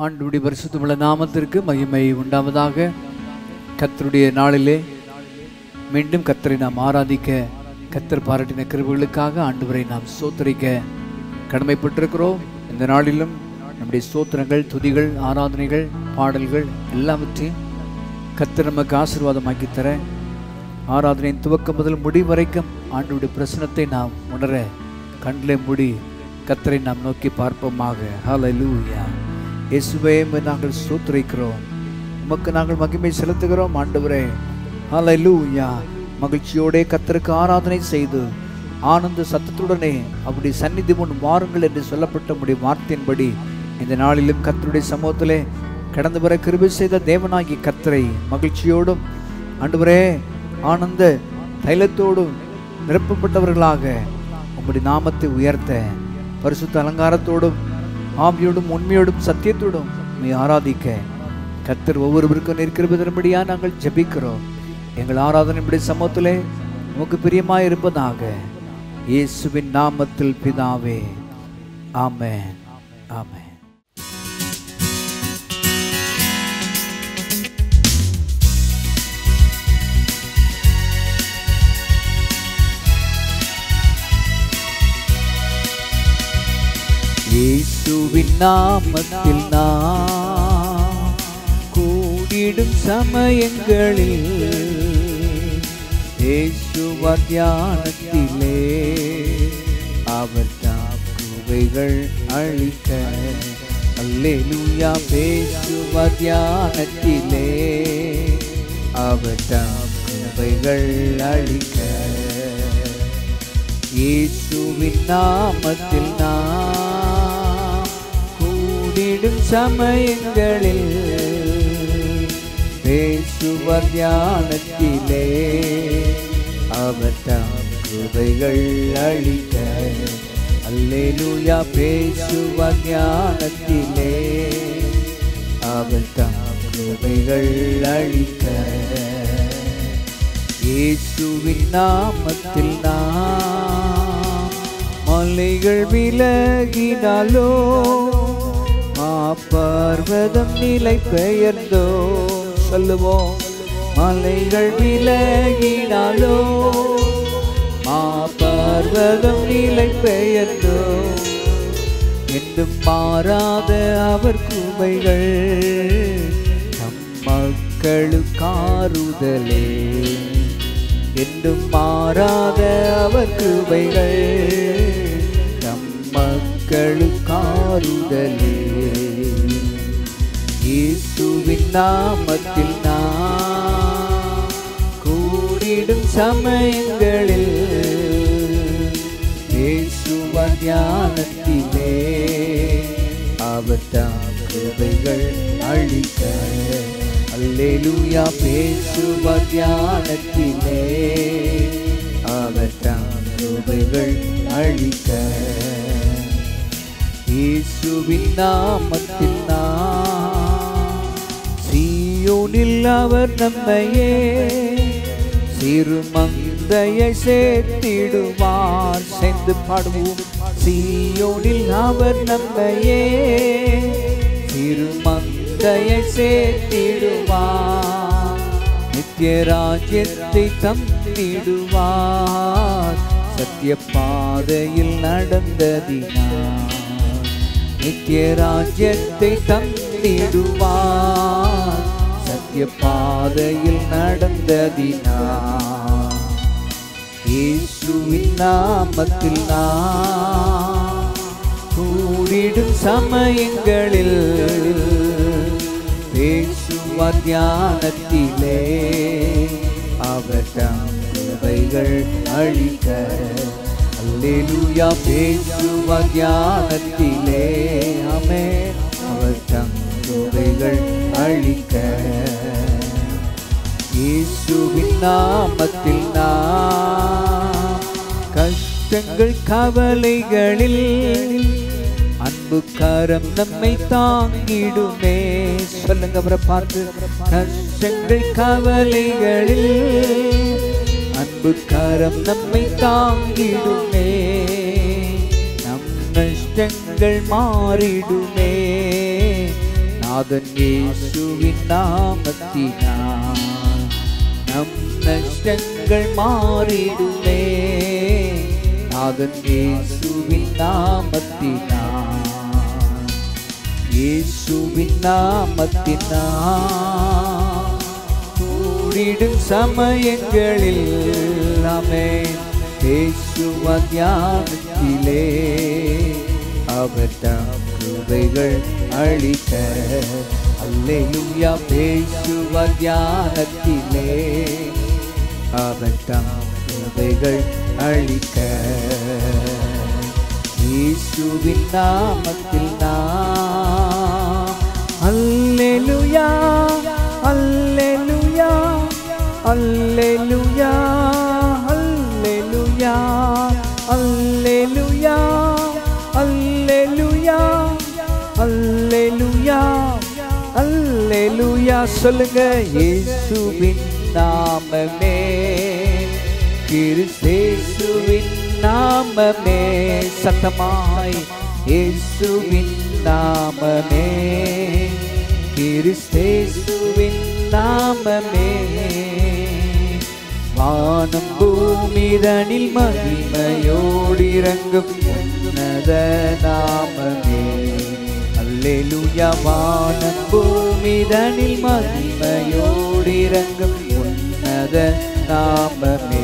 ஆண்டுடைய பரிசுத்தமுள்ள நாமத்திற்கு மகிமை உண்டாவதாக கர்த்தருடைய நாளிலே மீண்டும் கர்த்தரை நாம் ஆராதிக்க கர்த்தர் பாராட்டின கிருபைகளுக்காக ஆண்டவரை நாம் சோத்தரிக்க கடமைப்பட்டிருக்கிறோம் இந்த நாளிலும் நம்முடைய சோத்திரங்கள் துதிகள் ஆராதனைகள் பாடல்கள் எல்லாவற்றையும் கர்த்தர் நமக்கு ஆசீர்வாதமாக்கி தர ஆராதனையின் துவக்கம் முதல் முடி வரைக்கும் ஆண்டுடைய பிரசனத்தை நாம் உணர கண்ணிலே மூடி கர்த்தரை நாம் நோக்கி பார்ப்போமாக ஹalleluya இயேசுவே உம்மை நாங்கள் சோத்திரிக்கிறோம் உமக்கு நாங்கள் மகிமை செலுத்துகிறோம் ஆண்டவரே ஹalleluya மகிழ்ச்சியோடே கர்த்தருக்கு ஆராதனை செய்து ஆனந்த சத்தத்துடனே அவருடைய சந்நிதி முன் வாருங்கள் என்று சொல்லப்பட்ட உடைய வார்த்தையின்படி இந்த நாளிலும் கர்த்தருடைய சமூகத்திலே கடந்து வர கிருபை செய்த தேவனாகி கர்த்தரை மகிழ்ச்சியோடும் ஆண்டவரே ஆனந்த தைலத்தோடும் நிரப்பப்பட்டவர்களாக உம்முடைய நாமத்தை உயர்த்த பரிசுத்த அலங்காரத்தோடும் ஆவியோடும் உண்மையோடும் சத்தியத்தோடும் உம்மை ஆராதிக்க கர்த்தர் ஒவ்வொருவருக்கும் நிற்கிறபடியா நாங்கள் ஜெபிக்கிறோம் எங்கள் ஆராதனைப்படி சமூகத்திலே உமக்கு பிரியமாய் இருப்பதாக இயேசுவின் நாமத்தில் பிதாவே ஆமென் ஆமென் இயேசுவின் நாமத்தில் நாம் கூடிடும் சமயங்களில் இயேசுவ தியானத்திலே அவர் தாம் குவைகள் அழிக்க அல்லேலூயா பேசுவ தியானத்திலே அவர் தாம் குவைகள் அழிக்க இயேசுவின் நாமத்தில் நாம் கூடிடும் சமயங்களில் பேசுவர் தியானத்திலே அவர் தாம் கிருபைகள் அழிக்க அல்லேலூயா பேசுவர் தியானத்திலே அவர் தாம் கிருபைகள் அழிக்க இயேசுவின் நாமத்தில் நாம் மலைகள் விலகினாலோ மாப்பர்வதம் நிலை பெயர்ந்தோ சொல்லுவோம் மலைகள் விலகினாலோ மாப்பர்வதம் நிலை பெயர்ந்தோ என்றும் மாறாத அவர் குமைகள் நம் மக்களுக்காறுதலே என்றும் மாறாத அவர் கிருபைகள் நம் மக்களுக்காறுதலே இயேசுவின் நாமத்தில் நாம் கூடிடும் சமயங்களில் இயேசுவன் ஞானத்திலே அவர் தாம் கிருபைகள் அழிக்க அல்லேலூயா பேசுவர் தியானத்திலே அவர் தாம் கிருபைகள் அழிக்க இயேசுவின் நாமத்தில் நாம் சீயோனில் அவர் நம்மையே சிறு மந்தையை சேர்த்திடுவார் சேர்ந்து பாடுவோம் சீயோனில் அவர் நம்மையே சிறு மந்தையை சேர்த்திடுவார் நித்திய ராஜ்யத்தை தந்திடுவார் சத்திய பாதையில் நடந்ததினார் நித்திய ராஜ்யத்தை தந்திடுவார் சத்திய பாதையில் நடந்ததினார் இயேசுவின் நாமத்தில் நாம் கூடிடும் சமயங்களில் பேசுவார் தியானத்திலே அவர் தாம் கிருபைகள் அழிக்க அல்லேலூயா பேசுவார் தியானத்திலே அமே அவர் தாம் கிருபைகள் அழிக்க இயேசுவின் நாமத்தில் நாம் கஷ்டங்கள் கவலைகளில் அன்பு கரம் நம்மை தாங்கிடுமே சொல்லுங்க அவரை பார்த்து கஷ்டங்கள் கவலைகளில் அன்பு கரம் நம்மை தாங்கிடுமே நம் நஷ்டங்கள் மாறிடுமே நாதன் இயேசுவின் நாமத்தினால் நம் நஷ்டங்கள் மாறிடுமே நாதன் இயேசுவின் நாமத்தினால் இயேசுவின் நாமத்தினால் கூடிடும் சமயங்களில் அமே பேசுவ தியானத்திலே அவர் தம் கிருபைகள் அளிக்க அல்லேலூயா பேசுவ தியானத்திலே அவர் தம் கிருபைகள் அளிக்க இயேசுவின் நாமத்தில் நாம் அல்லேலூயா அல்லேலூயா அல்லேலூயா அல்லேலூயா அல்லேலூயா அல்லேலூயா அல்லேலூயா அல்லேலூயா சொல்லுங்க இயேசுவின் நாமமே கிறிஸ்தேசுவின் நாமமே சத்தமாய் இயேசுவின் நாமமே கிறிஸ்தேசுவின் நாமமே வானம் பூமிதனில் மகிமையோடிறங்கும் உன்னத நாமமே அல்லேலூயா வானம் பூமிதனில் மகிமையோடிறங்கும் உன்னத நாமமே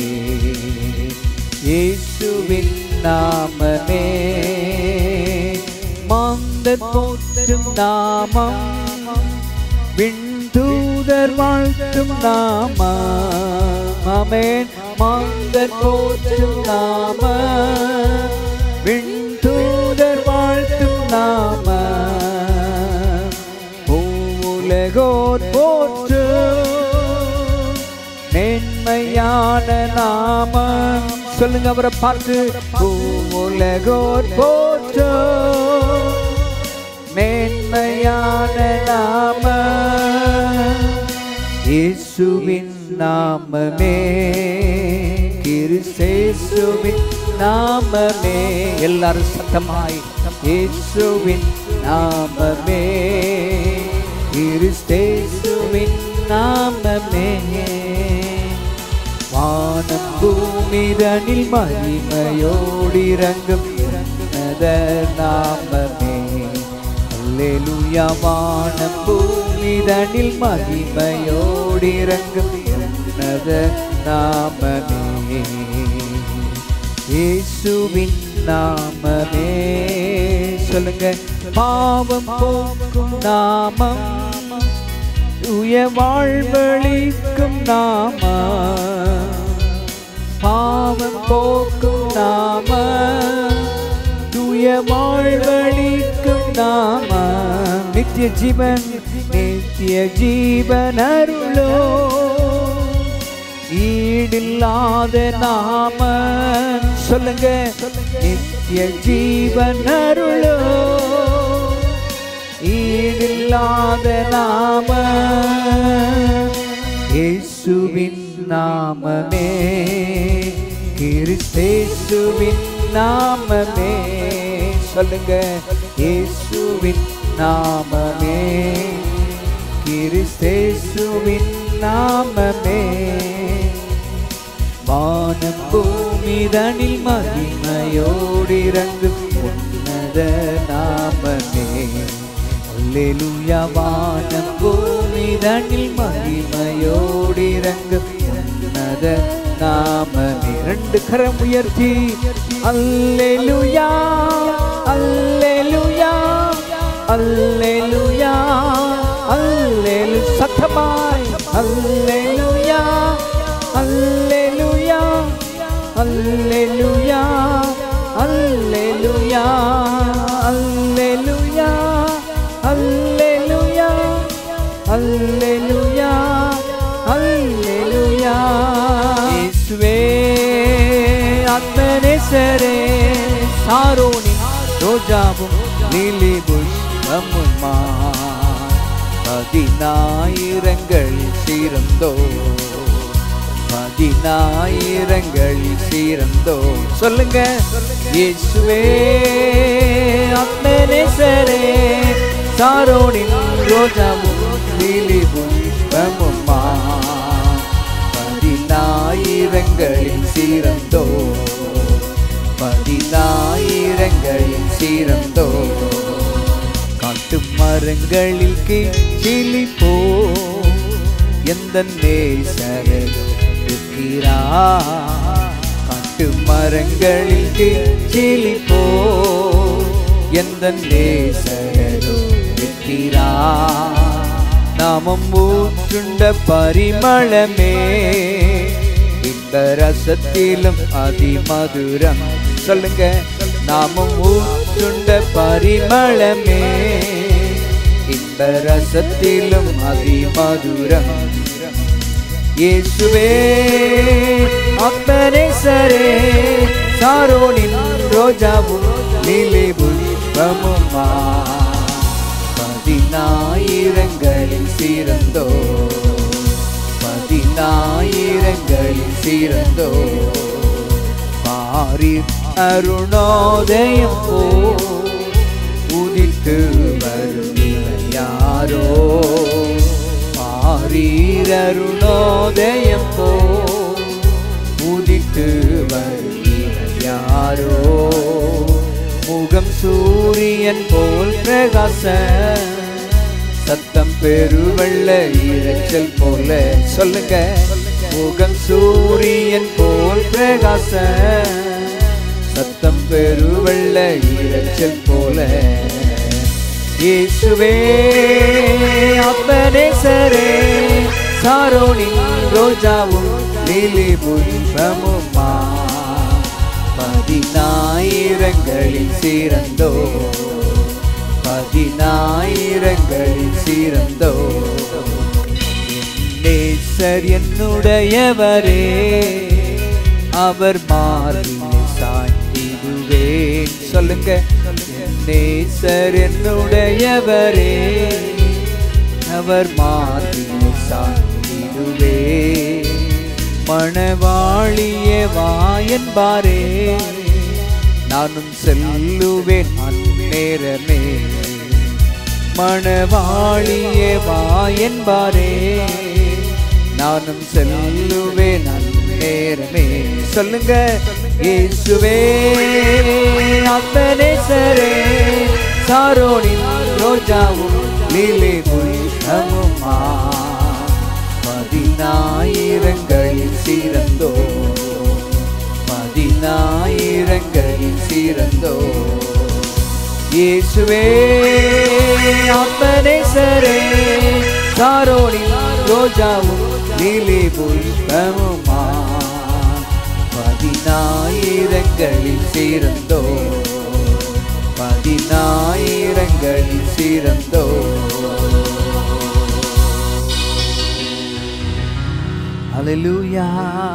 இயேசுவின் நாமமே மாந்தர் போற்றும் நாமம் விண்தூதர் வாழ்த்தும் நாமம் ஆமென் மாந்தர் போற்றும் நாம விண்தூதர் வாழ்த்தும் நாம பூவுலகோர் போற்றும் மேன்மையான நாமம் சொல்லுங்க அவரை பார்த்து பூவுலகோர் போற்றும் மேன்மையான நாம இயேசுவின் நாமமே கிறிஸ்தேசுவின் நாமமே எல்லாரும் சத்தமாய் இயேசுவின் நாமமே கிறிஸ்தேசுவின் நாமமே வானம் பூமிதனில் மகிமையோடிறங்கும் உன்னத நாமமே அல்லேலூயா வானம் பூமிதனில் மகிமையோடிறங்கும் உன்னத நாமமே இயேசுவின் நாமமே சொல்லுங்க பாவம் போக்கும் நாமம் தூய வாழ்வழிக்கும் நாம பாவம் போக்கும் நாம தூய வாழ்வழிக்கும் நாம நித்திய ஜீவன் நித்திய ஜீவன் அருளோ ஈடில்லாத நாம சொல்லுங்க நித்திய ஜீவன் அருளோ ஈடில்லாத நாம இயேசுவின் நாமமே கிறிஸ்தேசுவின் நாமமே சொல்லுங்க இயேசுவின் நாமமே கிறிஸ்தேசுவின் நாமமே வானம் பூமிதனில் மகிமையோடிறங்கும் உன்னத நாமமே அல்லேலூயா வானம் பூமிதனில் மகிமையோடிறங்கும் உன்னத நாமமே ரெண்டு கரம் உயர்த்தி அல்லேலூயா அல்லேலூயா அல்லேலூயா அல்லேலு சத்தமாய் அல்லேலூயா அல்லேலூயா அல்லேலூயா அல்லேலூயா அல்லேலூயா அல்லேலூயா அல்லேலூயா அல்லேலூயா இயேசுவே ஆத்மனேசரே சாரோனின் ரோஜாவும் லீலி புஷ்பமுமா பதினாயிரங்களில் சிறந்தோ பதினாயிரங்களில் சிறந்தோ சொல்லுங்க இயேசுவே அத்தனேசரே சாரோனின் ரோஜாவும் லீலி புஷ்பமும்மா பதினாயிரங்களில் சீரந்தோ பதினாயிரங்களில் சீரந்தோ காட்டு மரங்களில் கிளி போ எந்த நேசரா காட்டு மரங்களில் கிளி போ எந்த நேசரோ இருக்கிறா நாமம் ஊற்றுண்ட பரிமளமே இந்த ரசத்திலும் அதிமதுரம் சொல்லுங்க நாமம் ஊற்றுண்ட பரிமளமே இந்த ரசத்திலும் அதிமதுரம் இயேசுவே அப்பனேசரே சாரோனின் ரோஜாவும் நீலி புஷ்பமுமா பதினாயிரங்களில் சீரந்தோ பதினாயிரங்களில் சீரந்தோ பாரிர் அருணோதயம் போ உதித்து வரும் இவர் யாரோ பாரீர் அருணோதயம் போ உதித்து வரும் இவர் யாரோ முகம் சூரியன் போல் பிரகாச சத்தம் பெருவெள்ள இரைச்சல் போல சொல்லுங்க முகம் சூரியன் போல் பிரகாச சத்தம் பெருவெள்ள இரைச்சல் போல இயேசுவே அப்பனேசரே சாரோனின் ரோஜாவும் லீலி புஷ்பமுமா பதினாயிரங்களில் சீரந்தோ பதினாயிரங்களில் சீரந்தோ நேசர் என்னுடையவரே அவர் மாறிலே சாய்ந்திடுவேன் சொல்லுங்க நேசர் என்னுடையவரே அவர் மாறிலே சாய்ந்திடுவேன் மணவாழிய வாயன்பாரே நானும் செல்லுவேன் அந்நேரமே மணவாழிய வாயன்பாரே நானும் செல்லுவேன் அந்நேரமே சொல்லுங்க இயேசுவே அப்பனேசரே சாரோனின் ரோஜாவும் லீலே புஷ்பமுமா பதினாயிரங்களில் சீரந்தோ பதினாயிரங்களில் சீரந்தோ இயேசுவே அப்பனேசரே சாரோனின் ரோஜாவும் லீலி புஷ்பமுமா பதினாயிரங்களில் சீரந்தோ பதினாயிரங்களில் சீரந்தோ அல்லேலூயா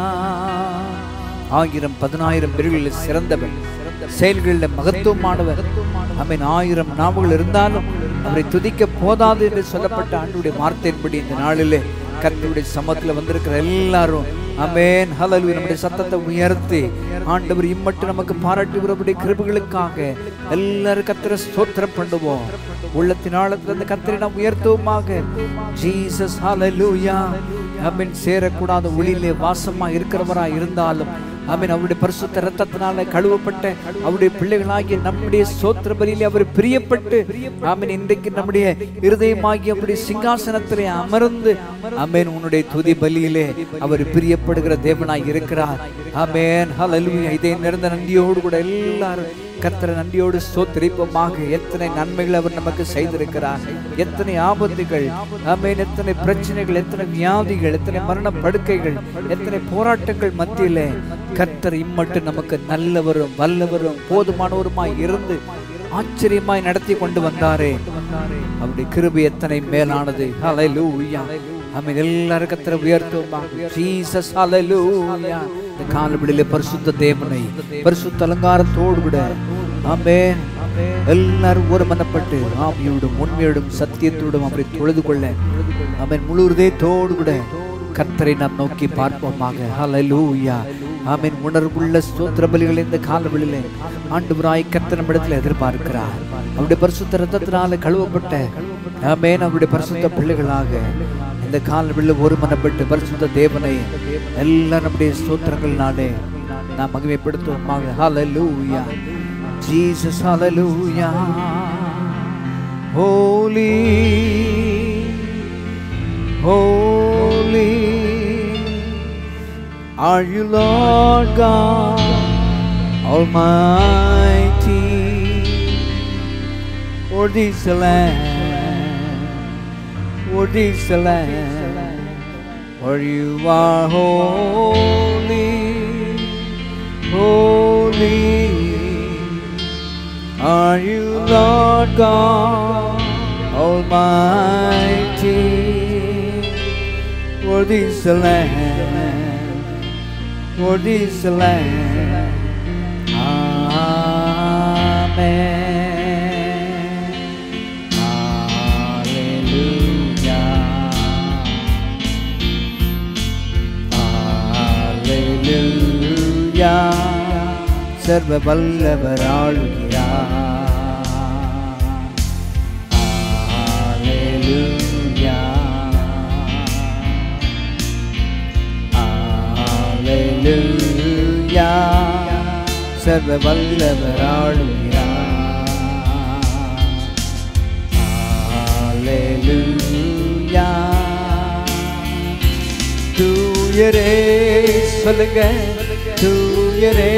ஆயிரம் பதினாயிரம் பேர்களில் சிறந்தவர் செயல்களில் மகத்துவமானவர் அமீன் ஆயிரம் நாவுகள் இருந்தாலும் அவரை துதிக்க போதாது என்று சொல்லப்பட்ட ஆண்டுடைய வார்த்தையின்படி இந்த நாளிலே கர்த்தருடைய சமத்துல வந்திருக்கிற எல்லாரும் அமேன் ஹலலு நம்முடைய சத்தத்தை உயர்த்தி ஆண்டவர் இம்மட்டு நமக்கு பாராட்டி வரக்கூடிய கிருபுகளுக்காக எல்லாரும் கத்திர ஸ்தோத்திரம் பண்ணுவோம் உள்ளத்தின் ஆழத்துல இந்த கத்திரை நாம் உயர்த்துவோமாக ஜீசஸ் ஹalleluya அமீன் சேரக்கூடாத ஒளியிலே வாசமா இருக்கிறவரா இருந்தாலும் ஆமீன் அவருடைய பரிசுத்த ரத்தத்தினால கழுவப்பட்ட அவருடைய பிள்ளைகளாகிய நம்முடைய சோத்திர பலியிலே அவர் பிரியப்பட்டு ஆமீன் இன்றைக்கு நம்முடைய இருதயமாகிய அவருடைய சிங்காசனத்திலே அமர்ந்து ஆமேன் உன்னுடைய துதி பலியிலே அவர் பிரியப்படுகிற தேவனாய் இருக்கிறார் ஆமேன் ஹalleluya இதே நிறந்த நன்றியோடு கூட எல்லாரும் கர்த்தரை நன்றியோடு ஸ்தோத்திரிப்போமாக எத்தனை நன்மைகள் அவர் நமக்கு செய்திருக்கிறார் எத்தனை ஆபத்துகள் ஆமேன் எத்தனை பிரச்சனைகள் எத்தனை வியாதிகள் எத்தனை மரண படுக்கைகள் எத்தனை போராட்டங்கள் மத்தியிலே கர்த்தர் இம்மட்டு நமக்கு நல்லவரும் வல்லவரும் போதுமானவருமாய் இருந்து ஆச்சரியமாய் நடத்தி கொண்டு வந்தாரே அவருடைய கிருபை எத்தனை மேலானது ஹalleluya ஆமென் எல்லாரும் கர்த்தரை உயர்த்துவோமாக ஜீசஸ் ஹalleluya இந்த காலவெளியிலே பரிசுத்த தேவனை பரிசுத்த அலங்காரத்தோடு கூட ஆமென் எல்லாரும் ஒரு மனப்பட்டு ஆவியோடும் உண்மையோடும் சத்தியத்தோடும் அவரை தொழுது கொள்ள அவன் முழு இதயத்தோடு கூட கர்த்தரை நாம் நோக்கி பார்ப்போமாக ஹalleluya ஆமீன் உணர்வுள்ள ஸ்தோத்திர பலிகளை இந்த காலவெளியிலே ஆண்டவராய் கர்த்தர் நம்மிடத்தில் எதிர்பார்க்கிறார் அவருடைய பரிசுத்த ரத்தத்தினால கழுவப்பட்ட ஆமேன் அவருடைய பரிசுத்த பிள்ளைகளாக இந்த காலவெளியில் ஒரு மனப்பட்டு பரிசுத்த தேவனை எல்லாம் நம்முடைய ஸ்தோத்திரங்கள்னாலே நாம் மகிமைப்படுத்துவோமாக ஹalleluya Jesus hallelujah holy holy are you Lord God Almighty Worthy is the Lamb Worthy is the Lamb For you are holy Holy are you Lord God Almighty Worthy is the Lamb Worthy is the Lamb Amen Hallelujah Hallelujah சர்வ வல்லவர் ஆளுகிறார் Hallelujah Hallelujah சர்வ வல்லவர் ஆளுகிறார் Hallelujah தூயரே சொல்லுங்க தூயரே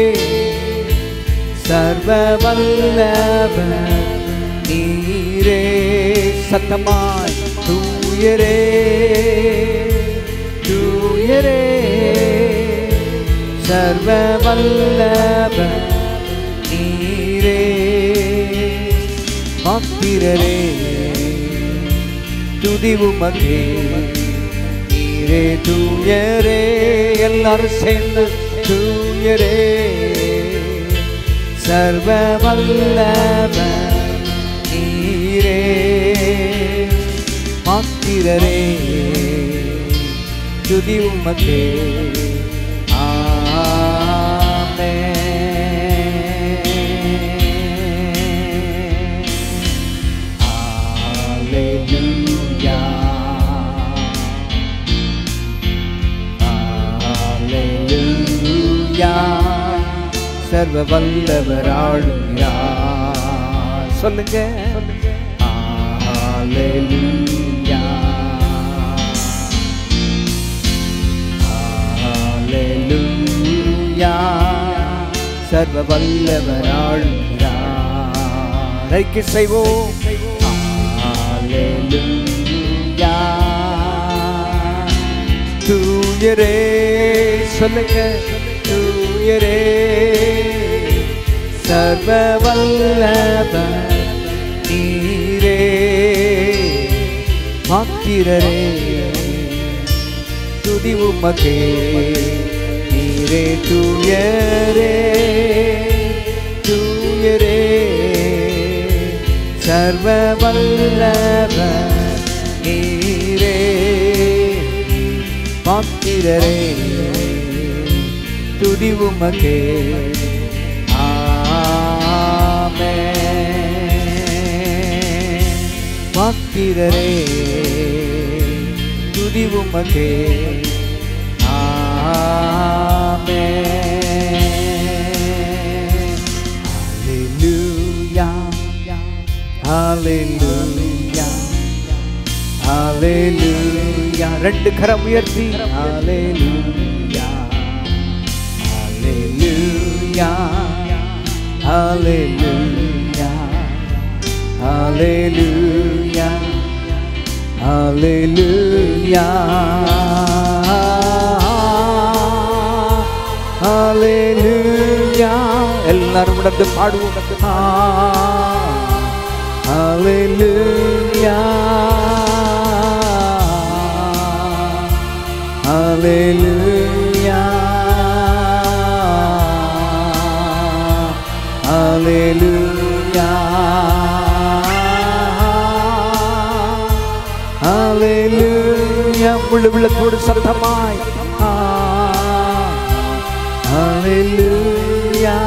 சர்வ வல்லவர் நீரே சத்தமாய் தூயரே தூயரே சர்வ வல்லவர் நீரே மாத்திரரே துதி உமக்கே நீரே தூயரே எல்லாரும் சேர்ந்து தூயரே சர்வ வல்லவர் நீரே மாத்திரரே துதி உமக்கே ஆமென் Hallelujah. சர்வ வல்லவர் ஆளுகிறார் சொல்லுங்க Hallelujah. Hallelujah. சர்வ வல்லவர் ஆளுகிறார் ஐக்கிய செய்வோம் Hallelujah. தூயரே சொல்லுங்க தூயரே சர்வ வல்லவர் நீரே மாத்திரரே துதி உமக்கே நீரே தூயரே தூயரே சர்வ வல்லவர் நீரே மாத்திரரே துதி உமக்கே ஆமென் மாத்திரரே துதி உமக்கே ஆமென் Hallelujah Hallelujah Hallelujah ரெண்டு கரம் உயர்த்தி Hallelujah Hallelujah Hallelujah Hallelujah Hallelujah Hallelujah எல்லாரும் உணர்ந்து பாடுவோம் Hallelujah Hallelujah Hallelujah Hallelujah முழு விளக்கோடு சத்தமாய் ஆ, Hallelujah.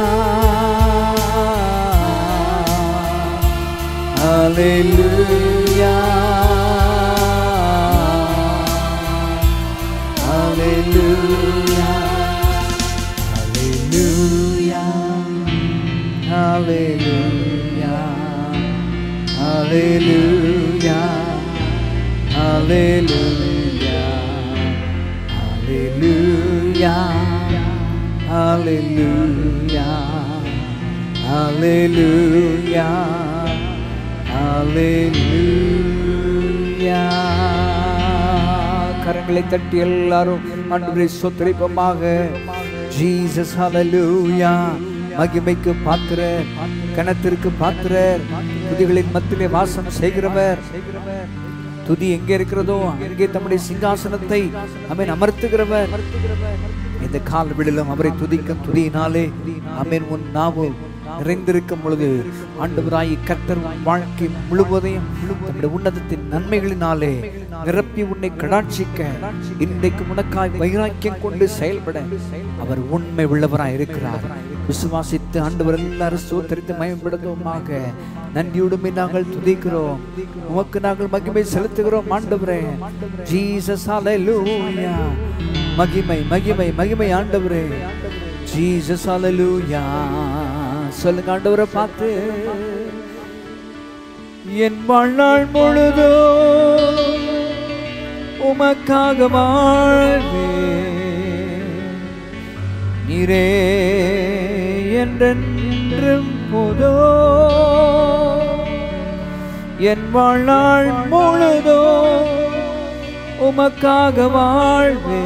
Hallelujah. Hallelujah. Hallelujah. Hallelujah. Hallelujah. Hallelujah. Hallelujah. Hallelujah. Hallelujah. Hallelujah. கரங்களை தட்டி எல்லாரும் அன்றை சொத்திரிப்பமாக ஜீசஸ் ஹalleluya மகிமைக்கு பாத்திரர் கணத்திற்கு பாத்திரர் துதிகளின் மத்தியிலே வாசம் செய்கிறவர் துதி எங்கே இருக்கிறதோ அங்கே தம்முடைய சிங்காசனத்தை அமேன் அமர்த்துகிறவர் இந்த கால் விடலும் அவரை துதிக்கும் துதியினாலே அமேன் உன் நாவு நிறைந்திருக்கும் பொழுது ஆண்டவராய் கர்த்தர் உன் வாழ்க்கை முழுவதையும் தம்முடைய உன்னதத்தின் நன்மைகளினாலே நிரப்பி உன்னை கடாட்சிக்க இன்றைக்கு உனக்காய் வைராக்கியம் கொண்டு செயல்பட அவர் உண்மை உள்ளவராய் இருக்கிறார் விசுவாசித்து ஆண்டவர் எல்லாரும் சோத்தரித்து மயம்படுத்துவோமாக நன்றியுடுமை நாங்கள் துதிக்கிறோம் உமக்கு நாங்கள் மகிமை செலுத்துகிறோம் ஆண்டவரே ஜீசஸ் ஹalleluya மகிமை மகிமை மகிமை ஆண்டவரே ஜீசஸ் ஹalleluya சொல்லுங்க ஆண்டவரை பார்த்து என் வாழ்நாள் முழுதோ உமக்காக வாழ்வே நீரே என்றென்றும் போதோ என் வாழ்நாள் முழுதோ உமக்காக வாழ்வே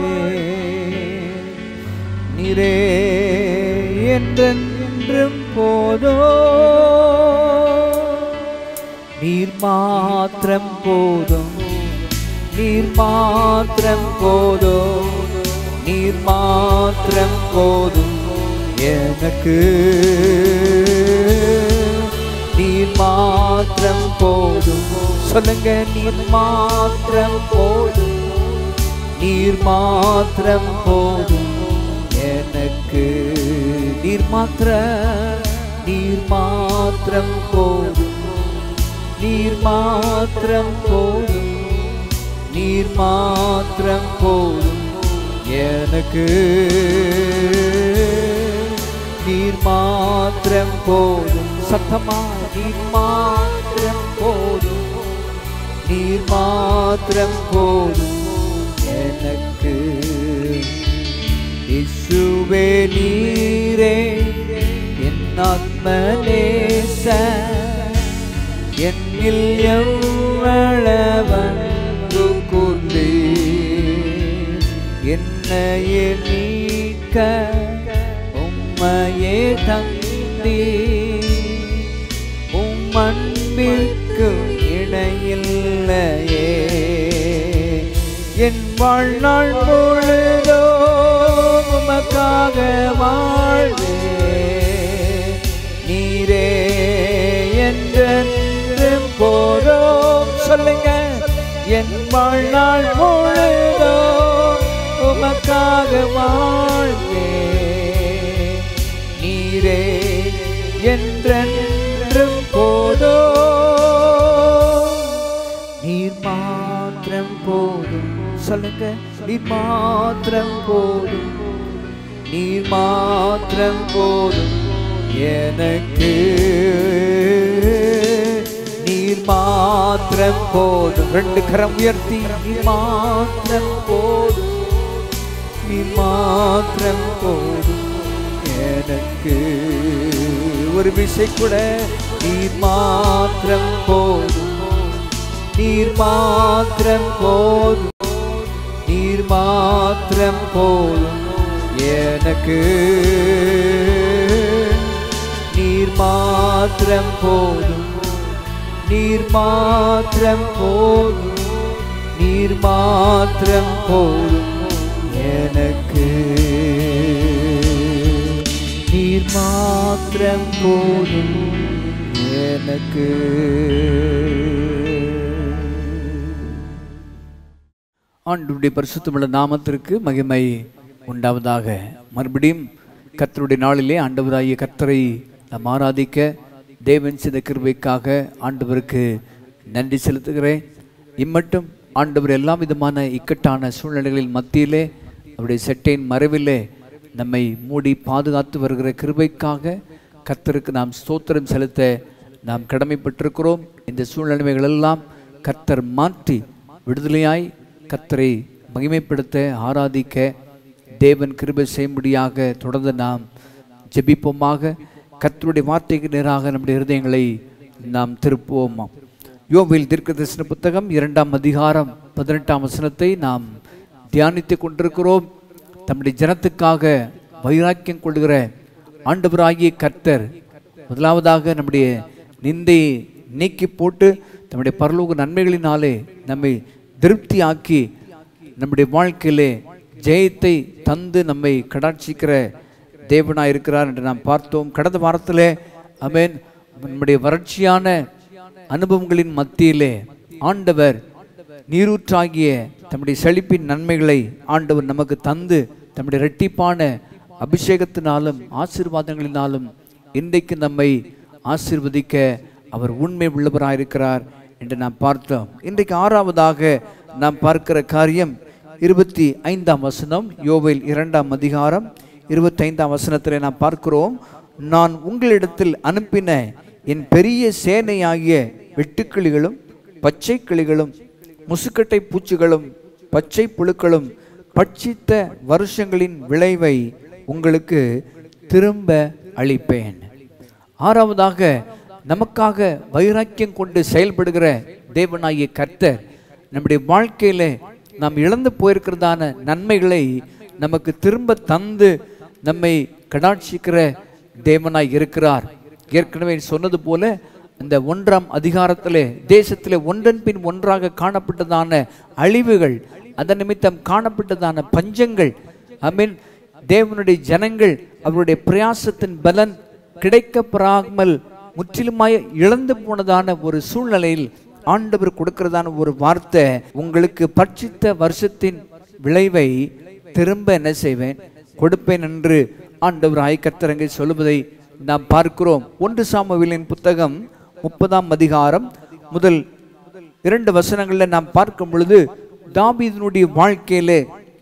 நீரே என்றென்றும் போதோ நீர் மாத்திரம் போதும் நீர் மாத்திரம் போதோ நீர் மாத்திரம் போதும் எனக்கு நீர் மாத்திரம் போதும் சொல்லுங்க நீர் மாத்திரம் போதும் நீர் மாத்திரம் போதும் எனக்கு நீர் மாத்திர நீர் மாத்திரம் போதும் நீர் மாத்திரம் போதும் நீர் மாத்திரம் போதும் எனக்கு நீர் மாத்திரம் போதும் சத்தமா நீர் மாத்திரம் போதும் நீர் மாத்திரம் போதும் எனக்கு இசுவே நீரே என் ஆத்மநேச என்னில் எவ்வளவன்பு கொண்டே என்னையே நீக்க உம்மையே தந்தே உம் அன்பிற்கு இணையில்லையே என் வாழ்நாள் பொழுதோ உமக்காக வாழ்வே நீரே என்றென்றும் போறோம் சொல்லுங்க என் வாழ்நாள் பொழுதோ உமக்காக வாழ்வே நீரே என்றென்றும் போதோ நீர் மாத்திரம் போதும் சொல்லுங்க நீர் மாத்திரம் போதும் நீர் மாத்திரம் போதும் எனக்கு நீர் மாத்திரம் போதும் ரெண்டு கரம் உயர்த்தி நீர் மாத்திரம் போதும் நீர் மாத்திரம் போதும் எனக்கு ஒரு விசை கூட நீர் மாத்திரம் போதும் நீர் மாத்திரம் போதும் நீர் மாத்திரம் போதும் எனக்கு நீர் மாத்திரம் போதும் நீர் மாத்திரம் போதும் நீர் மாத்திரம் போதும் எனக்கு நீர் மாத்திரம் போதும் எனக்கு ஆண்டுடைய பரிசுத்தமுள்ள நாமத்திற்கு மகிமை உண்டாவதாக மறுபடியும் கர்த்தருடைய நாளிலே ஆண்டவராகிய கர்த்தரை நாம் ஆராதிக்க தேவன் செய்த கிருபைக்காக ஆண்டவருக்கு நன்றி செலுத்துகிறேன் இம்மட்டும் ஆண்டவர் எல்லா விதமான இக்கட்டான சூழ்நிலைகளின் மத்தியிலே அவருடைய செட்டையின் மறைவிலே நம்மை மூடி பாதுகாத்து வருகிற கிருபைக்காக கர்த்தருக்கு நாம் ஸ்தோத்திரம் செலுத்த நாம் கடமைப்பட்டிருக்கிறோம் இந்த சூழ்நிலைகள் எல்லாம் கர்த்தர் மாற்றி விடுதலையாய் கர்த்தரை மகிமைப்படுத்த ஆராதிக்க தேவன் கிருபை செய்யும்படியாக தொடர்ந்து நாம் ஜெபிப்போமாக கர்த்தருடைய வார்த்தைக்கு நேராக நம்முடைய இருதயங்களை நாம் திருப்புவோமா யோவில் தீர்க்கதரிசன புத்தகம் இரண்டாம் அதிகாரம் பதினெட்டாம் வசனத்தை நாம் தியானித்துக் கொண்டிருக்கிறோம் தம்முடைய ஜனத்துக்காக வைராக்கியம் கொள்கிற ஆண்டவராகிய கர்த்தர் முதலாவதாக நம்முடைய நிந்தையை நீக்கி போட்டு நம்முடைய பரலோக நன்மைகளினாலே நம்மை திருப்தியாக்கி நம்முடைய வாழ்க்கையிலே ஜெயத்தை தந்து நம்மை கடாட்சிக்கிற தேவனாய் இருக்கிறார் என்று நாம் பார்த்தோம் கடந்த வாரத்திலே அமேன் நம்முடைய வறட்சியான அனுபவங்களின் மத்தியிலே ஆண்டவர் நீரூற்றாகிய தம்முடைய செழிப்பின் நன்மைகளை ஆண்டவர் நமக்கு தந்து தம்முடைய இரட்டிப்பான அபிஷேகத்தினாலும் ஆசீர்வாதங்களினாலும் இன்றைக்கு நம்மை ஆசீர்வதிக்க அவர் உண்மை உள்ளவராயிருக்கிறார் என்று நாம் பார்த்தோம் இன்றைக்கு ஆறாவதாக நாம் பார்க்கிற காரியம் இருபத்தி ஐந்தாம் வசனம் யோவேல் இரண்டாம் அதிகாரம் இருபத்தைந்தாம் வசனத்தில் நாம் பார்க்கிறோம் நான் உங்களிடத்தில் அனுப்பின என் பெரிய சேனையாகிய வெட்டுக்கிளிகளும் பச்சை கிளிகளும் முசுக்கட்டை பூச்சிகளும் பச்சை புழுக்களும் பட்சித்த வருஷங்களின் விளைவை உங்களுக்கு திரும்ப அளிப்பேன் ஆறாவதாக நமக்காக வைராக்கியம் கொண்டு செயல்படுகிற தேவனாகிய கர்த்தர் நம்முடைய வாழ்க்கையில நாம் இழந்து போயிருக்கிறதான நன்மைகளை நமக்கு திரும்ப தந்து நம்மை கடாட்சிக்கிற தேவனாய் இருக்கிறார் ஏற்கனவே சொன்னது போல இந்த ஒன்றாம் அதிகாரத்திலே தேசத்திலே ஒன்றன் பின் ஒன்றாக காணப்பட்டதான அழிவுகள் அதன் நிமித்தம் காணப்பட்டதான பஞ்சங்கள் ஐ மீன் தேவனுடைய ஜனங்கள் அவருடைய பிரயாசத்தின் பலன் கிடைக்கப்பெறாமல் முற்றிலுமாய் இழந்து போனதான ஒரு சூழ்நிலையில் ஆண்டவர் கொடுக்கிறதான ஒரு வார்த்தை உங்களுக்கு பட்சித்த வருஷத்தின் விளைவை திரும்ப என்ன செய்வேன் கொடுப்பேன் என்று ஆண்டவர் ஆய்கத்தரங்கை சொல்லுவதை நாம் பார்க்கிறோம் ஒன்று சாமுவேலின் புத்தகம் முப்பதாம் அதிகாரம் முதல் இரண்டு வசனங்களில் நாம் பார்க்கும் பொழுது தாபீதனுடைய வாழ்க்கையிலே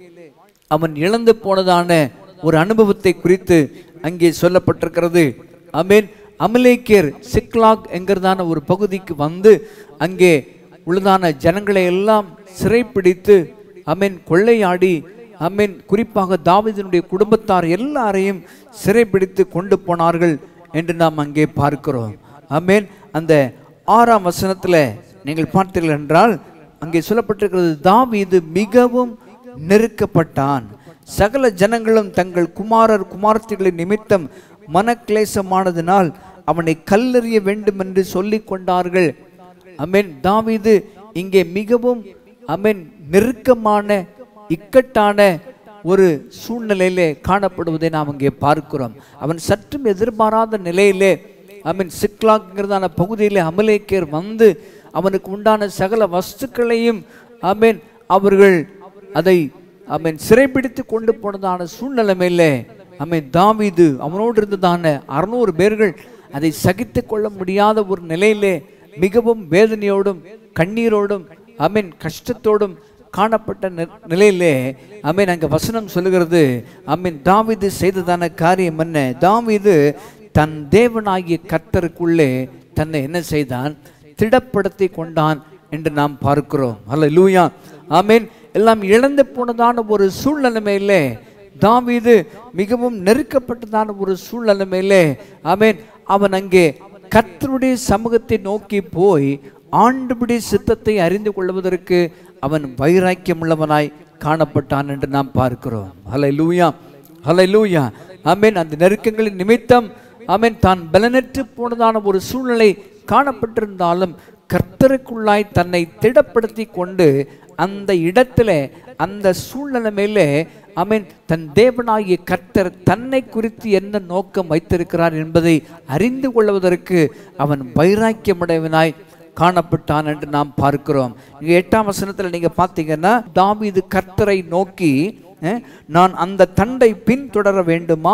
அவன் இழந்து போனதான ஒரு அனுபவத்தை குறித்து அங்கே சொல்லப்பட்டிருக்கிறது அமேன் அமலேக்கியர் சிக்லாக் என்கிறதான ஒரு பகுதிக்கு வந்து அங்கே உள்ளதான ஜனங்களை எல்லாம் சிறைப்பிடித்து அமேன் கொள்ளையாடி அமேன் குறிப்பாக தாவீதினுடைய குடும்பத்தார் எல்லாரையும் சிறைப்பிடித்து கொண்டு போனார்கள் என்று நாம் அங்கே பார்க்கிறோம் அமேன் அந்த ஆறாம் வசனத்துல நீங்கள் பார்த்தீர்கள் என்றால் அங்கே சொல்லப்பட்டிருக்கிறது தாவீது மிகவும் நெருக்கப்பட்டான் சகல ஜனங்களும் தங்கள் குமாரர் குமார்த்திகளின் நிமித்தம் மனக்லேசமானதினால் அவனை கல்லெறிய வேண்டும் என்று சொல்லிக் கொண்டார்கள் அமேன் தாவீது இங்கே மிகவும் அமேன் நெருக்கமான இக்கட்டான ஒரு சூழ்நிலையிலே காணப்படுவதை நாம் அங்கே பார்க்கிறோம் அவன் சற்றும் எதிர்பாராத நிலையிலே அவன் சிக்லாங்கிறதான பகுதியிலே அமலேக்கியர் வந்து அவனுக்கு உண்டான சகல வஸ்துக்களையும் அமேன் அவர்கள் அதை அவன் சிறைப்பிடித்து கொண்டு போனதான சூழ்நிலைமையிலே அவன் தாவீது அவனோடு இருந்ததான அறுநூறு பேர்கள் அதை சகித்து கொள்ள முடியாத ஒரு நிலையிலே மிகவும் வேதனையோடும் கண்ணீரோடும் அமீன் கஷ்டத்தோடும் காணப்பட்ட நி- நிலையிலே அமீன் அங்க வசனம் சொல்லுகிறது அமீன் தாவீது செய்ததான காரியம் என்ன தாவீது தன் தேவனாகிய கர்த்தருக்குள்ளே தன்னை என்ன செய்தான் திடப்படுத்தி கொண்டான் என்று நாம் பார்க்கிறோம் அல்ல லூயா ஆமீன் எல்லாம் இழந்து போனதான ஒரு சூழ்நிலைமையிலே தாவீது மிகவும் நெருக்கப்பட்டதான ஒரு சூழ்நிலைமையிலே ஆமீன் அவன் அங்கே கர்த்தருடைய சமூகத்தை நோக்கி போய் ஆண்டுபடி சித்தத்தை அறிந்து கொள்வதற்கு அவன் வைராக்கியமுள்ளவனாய் காணப்பட்டான் என்று நாம் பார்க்கிறோம் ஹலை லூயா ஹலை லூயா ஆமீன் அந்த நெருக்கங்களின் நிமித்தம் ஆமீன் தான் பலனற்று போனதான ஒரு சூழ்நிலை காணப்பட்டிருந்தாலும் கர்த்தருக்குள்ளாய் தன்னை திடப்படுத்தி கொண்டு அந்த இடத்துல அந்த சூழ்நிலை மேலே அமீன் தன் தேவனாகிய கர்த்தர் தன்னை குறித்து என்ன நோக்கம் வைத்திருக்கிறார் என்பதை அறிந்து கொள்வதற்கு அவன் வைராக்கியமுடையவனாய் காணப்பட்டான் என்று நாம் பார்க்கிறோம் இங்க எட்டாம் வசனத்துல நீங்க பார்த்தீங்கன்னா தாவீது கர்த்தரை நோக்கி அஹ், நான் அந்த தண்டை பின்தொடர வேண்டுமா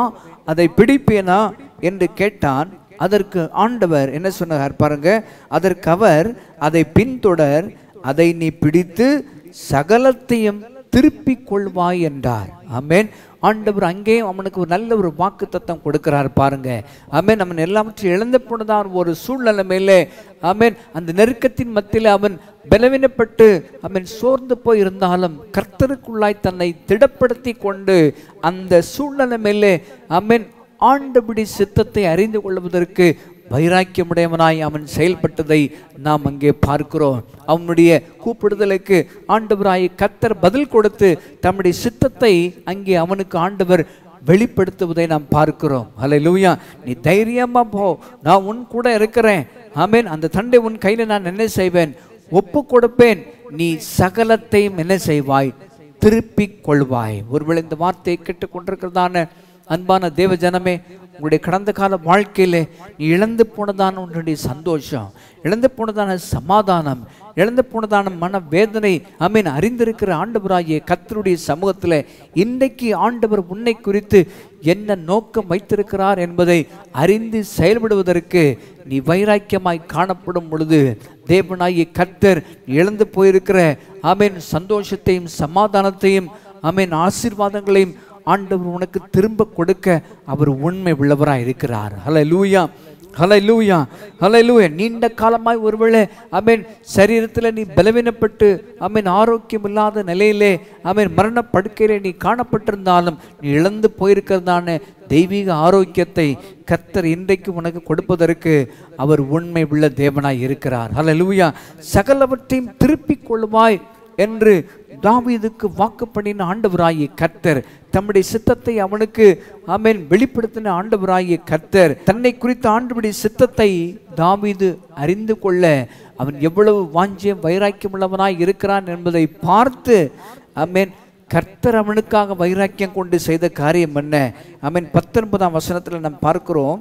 அதை பிடிப்பேனா என்று கேட்டான் அதற்கு ஆண்டவர் என்ன சொன்னார் பாருங்க அதற்கு அவர் அதை பின்தொடர் அதை நீ பிடித்து சகலத்தையும் திருப்பிக் கொள்வாய் என்றார் ஆமென் ஆண்டவர் அங்கேயும் அவனுக்கு ஒரு நல்ல ஒரு வாக்கு தத்தம் கொடுக்கிறார் பாருங்க ஆமென் அவன் எல்லாவற்றையும் இழந்து போனதான் ஒரு சூழ்நிலை மேலே ஆமென் அந்த நெருக்கத்தின் மத்தியில் அவன் பலவீனப்பட்டு அவன் சோர்ந்து போய் இருந்தாலும் கர்த்தருக்குள்ளாய் தன்னை திடப்படுத்தி கொண்டு அந்த சூழ்நிலை மேலே ஆமென் ஆண்டபடி சித்தத்தை அறிந்து கொள்வதற்கு வைராக்கியமுடையவனாய் அவன் செயல்பட்டதை நாம் அங்கே பார்க்கிறோம் அவனுடைய கூப்பிடுதலுக்கு ஆண்டவராய் கத்தர் பதில் கொடுத்து தம்முடைய சித்தத்தை அங்கே அவனுக்கு ஆண்டவர் வெளிப்படுத்துவதை நாம் பார்க்கிறோம் ஹலே லூயா நீ தைரியமா போ நான் உன் கூட இருக்கிறேன் ஆமென் அந்த தண்டை உன் கையில் நான் என்ன செய்வேன் ஒப்பு கொடுப்பேன் நீ சகலத்தையும் என்ன செய்வாய் திருப்பிக் கொள்வாய் ஒருவேளை இந்த வார்த்தையை கேட்டுக் கொண்டிருக்கிறதான அன்பான தேவ ஜனமே உங்களுடைய கடந்த கால வாழ்க்கையிலே நீ இழந்து போனதான உன்னுடைய சந்தோஷம் இழந்து போனதான சமாதானம் இழந்து போனதான மன வேதனை அமீன் அறிந்திருக்கிற ஆண்டவராகிய கத்தருடைய சமூகத்தில் இன்றைக்கு ஆண்டவர் உன்னை குறித்து என்ன நோக்கம் வைத்திருக்கிறார் என்பதை அறிந்து செயல்படுவதற்கு நீ வைராக்கியமாய் காணப்படும் பொழுது தேவனாகிய கத்தர் நீ இழந்து போயிருக்கிற ஆமீன் சந்தோஷத்தையும் சமாதானத்தையும் ஆமீன் ஆசீர்வாதங்களையும் ஆண்டவர் உனக்கு திரும்ப கொடுக்க அவர் உண்மை உள்ளவராய் இருக்கிறார் ஹலை லூயா ஹலை லூயா ஹலை லூயா நீண்ட காலமாய் ஒருவேளை அமீன் சரீரத்தில் நீ பலவீனப்பட்டு அமீன் ஆரோக்கியம் இல்லாத நிலையிலே அமீன் மரண படுக்கையிலே நீ காணப்பட்டிருந்தாலும் நீ இழந்து போயிருக்கிறதான தெய்வீக ஆரோக்கியத்தை கர்த்தர் இன்றைக்கு உனக்கு கொடுப்பதற்கு அவர் உண்மை உள்ள தேவனாய் இருக்கிறார் ஹலை லூயா சகலவற்றையும் திருப்பிக் கொள்வாய் என்று தாவீதுக்கு வாக்கு பண்ணின ஆண்டவராகிய கர்த்தர் தம்முடைய சித்தத்தை அவனுக்கு ஆமென் வெளிப்படுத்தின ஆண்டவராகிய கர்த்தர் தன்னை குறித்த ஆண்டவருடைய சித்தத்தை தாவீது அறிந்து கொள்ள அவன் எவ்வளவு வாஞ்சியம் வைராக்கியம் உள்ளவனாய் இருக்கிறான் என்பதை பார்த்து ஆமென் கர்த்தர் அவனுக்காக வைராக்கியம் கொண்டு செய்த காரியம் என்ன ஆமென் பத்தொன்பதாம் வசனத்தில் நாம் பார்க்கிறோம்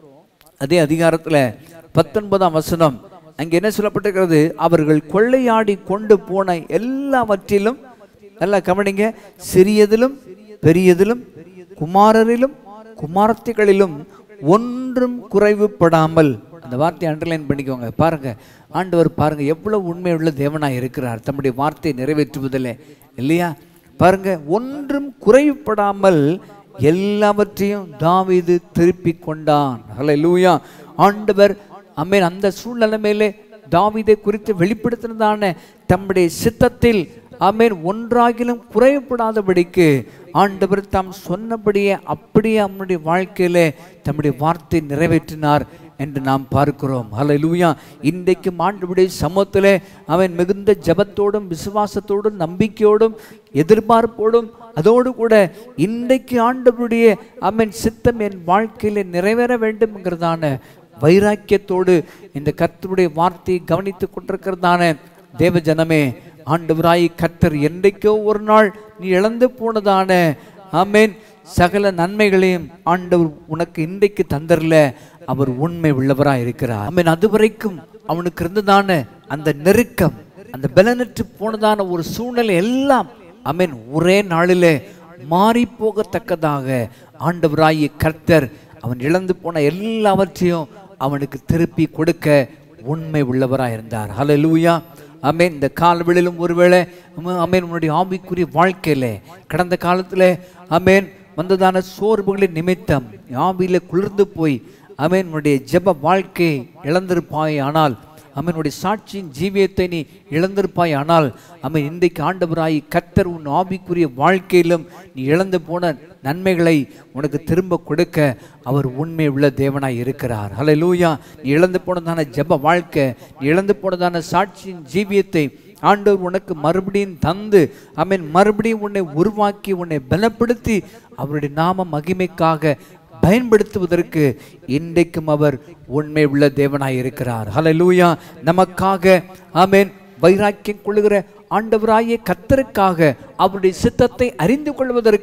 அதே அதிகாரத்தில் பத்தொன்பதாம் வசனம் அங்கே என்ன சொல்லப்பட்டிருக்கிறது அவர்கள் கொள்ளையாடி கொண்டு போன எல்லாவற்றிலும் நல்லா கவனிங்க சிறியதிலும் பெரியதிலும் குமாரரிலும் குமாரத்திகளிலும் ஒன்றும் குறைவுபடாமல் அந்த வார்த்தையை அண்டர்லைன் பண்ணிக்கோங்க பாருங்க ஆண்டவர் பாருங்க எவ்வளவு உண்மையுள்ள தேவனாய் இருக்கிறார் தம்முடைய வார்த்தையை நிறைவேற்றுவதில் இல்லையா பாருங்க ஒன்றும் குறைவுபடாமல் எல்லாவற்றையும் தாவீது திருப்பி கொண்டான் ஹalleluya ஆண்டவர் அமேன் அந்த சூழ்நிலை மேலே தாவீதை குறித்து வெளிப்படுத்தினதான தம்முடைய சித்தத்தில் ஆமேன் ஒன்றாகிலும் குறைவுபடாதபடிக்கு ஆண்டவர் தாம் சொன்னபடியே அப்படியே அவனுடைய வாழ்க்கையிலே தம்முடைய வார்த்தை நிறைவேற்றினார் என்று நாம் பார்க்கிறோம் ஹalleluya இன்றைக்கும் ஆண்டவருடைய சமூகத்திலே அவன் மிகுந்த ஜபத்தோடும் விசுவாசத்தோடும் நம்பிக்கையோடும் எதிர்பார்ப்போடும் அதோடு கூட இன்றைக்கு ஆண்டவருடைய அவன் சித்தம் என் வாழ்க்கையிலே நிறைவேற வேண்டும்ங்கிறதான வைராக்கியத்தோடு இந்த கர்த்தருடைய வார்த்தையை கவனித்துக் கொண்டிருக்கிறதான தேவ ஜனமே ஆண்டவராய் கர்த்தர் என்றைக்கோ ஒரு நாள் நீ இழந்து போனதான ஆமேன் சகல நன்மைகளையும் ஆண்டவர் உனக்கு இன்றைக்கு தந்தரல அவர் உண்மை உள்ளவராய் இருக்கிறார் ஆமேன் அதுவரைக்கும் அவனுக்கு இருந்ததான அந்த நெருக்கம் அந்த பலனற்று போனதான ஒரு சூழ்நிலை எல்லாம் ஆமேன் ஒரே நாளிலே மாறி போகத்தக்கதாக ஆண்டவராகிய கர்த்தர் அவன் இழந்து போன எல்லாவற்றையும் அவனுக்கு திருப்பி கொடுக்க உண்மை உள்ளவராக இருந்தார் ஹalleluya ஆமென் இந்த காலவெளியிலும் ஒருவேளை அமேன் உன்னுடைய ஆவிக்குரிய வாழ்க்கையில கடந்த காலத்துல அமேன் வந்ததான சோர்வுகளின் நிமித்தம் ஆவியில குளிர்ந்து போய் அமேன் உன்னுடைய ஜெப வாழ்க்கை இழந்திருப்பாய் ஆனால் அவனுடைய சாட்சியின் ஜீவியத்தை நீ இழந்திருப்பாய் ஆனால் அவன் இன்றைக்கு ஆண்டவராய் கத்தர் உன் ஆவிக்குரிய வாழ்க்கையிலும் நீ இழந்து போன நன்மைகளை உனக்கு திரும்ப கொடுக்க அவர் உண்மை உள்ள தேவனாய் இருக்கிறார் ஹலை லூயா நீ இழந்து போனதான ஜெப வாழ்க்கை நீ இழந்து போனதான சாட்சியின் ஜீவியத்தை ஆண்டவர் உனக்கு மறுபடியும் தந்து அவன் மறுபடியும் உன்னை உருவாக்கி உன்னை பலப்படுத்தி அவருடைய நாம மகிமைக்காக பயன்படுத்துவதற்கு இன்றைக்கும் அவர் உண்மை உள்ள தேவனாய் இருக்கிறார் ஹalleluya நமக்காக ஆமென் வைராக்கியம் கொள்ளுகிற ஆண்டவராகிய கத்தருக்காக அவருடைய சித்தத்தை அறிந்து கொள்வதற்கு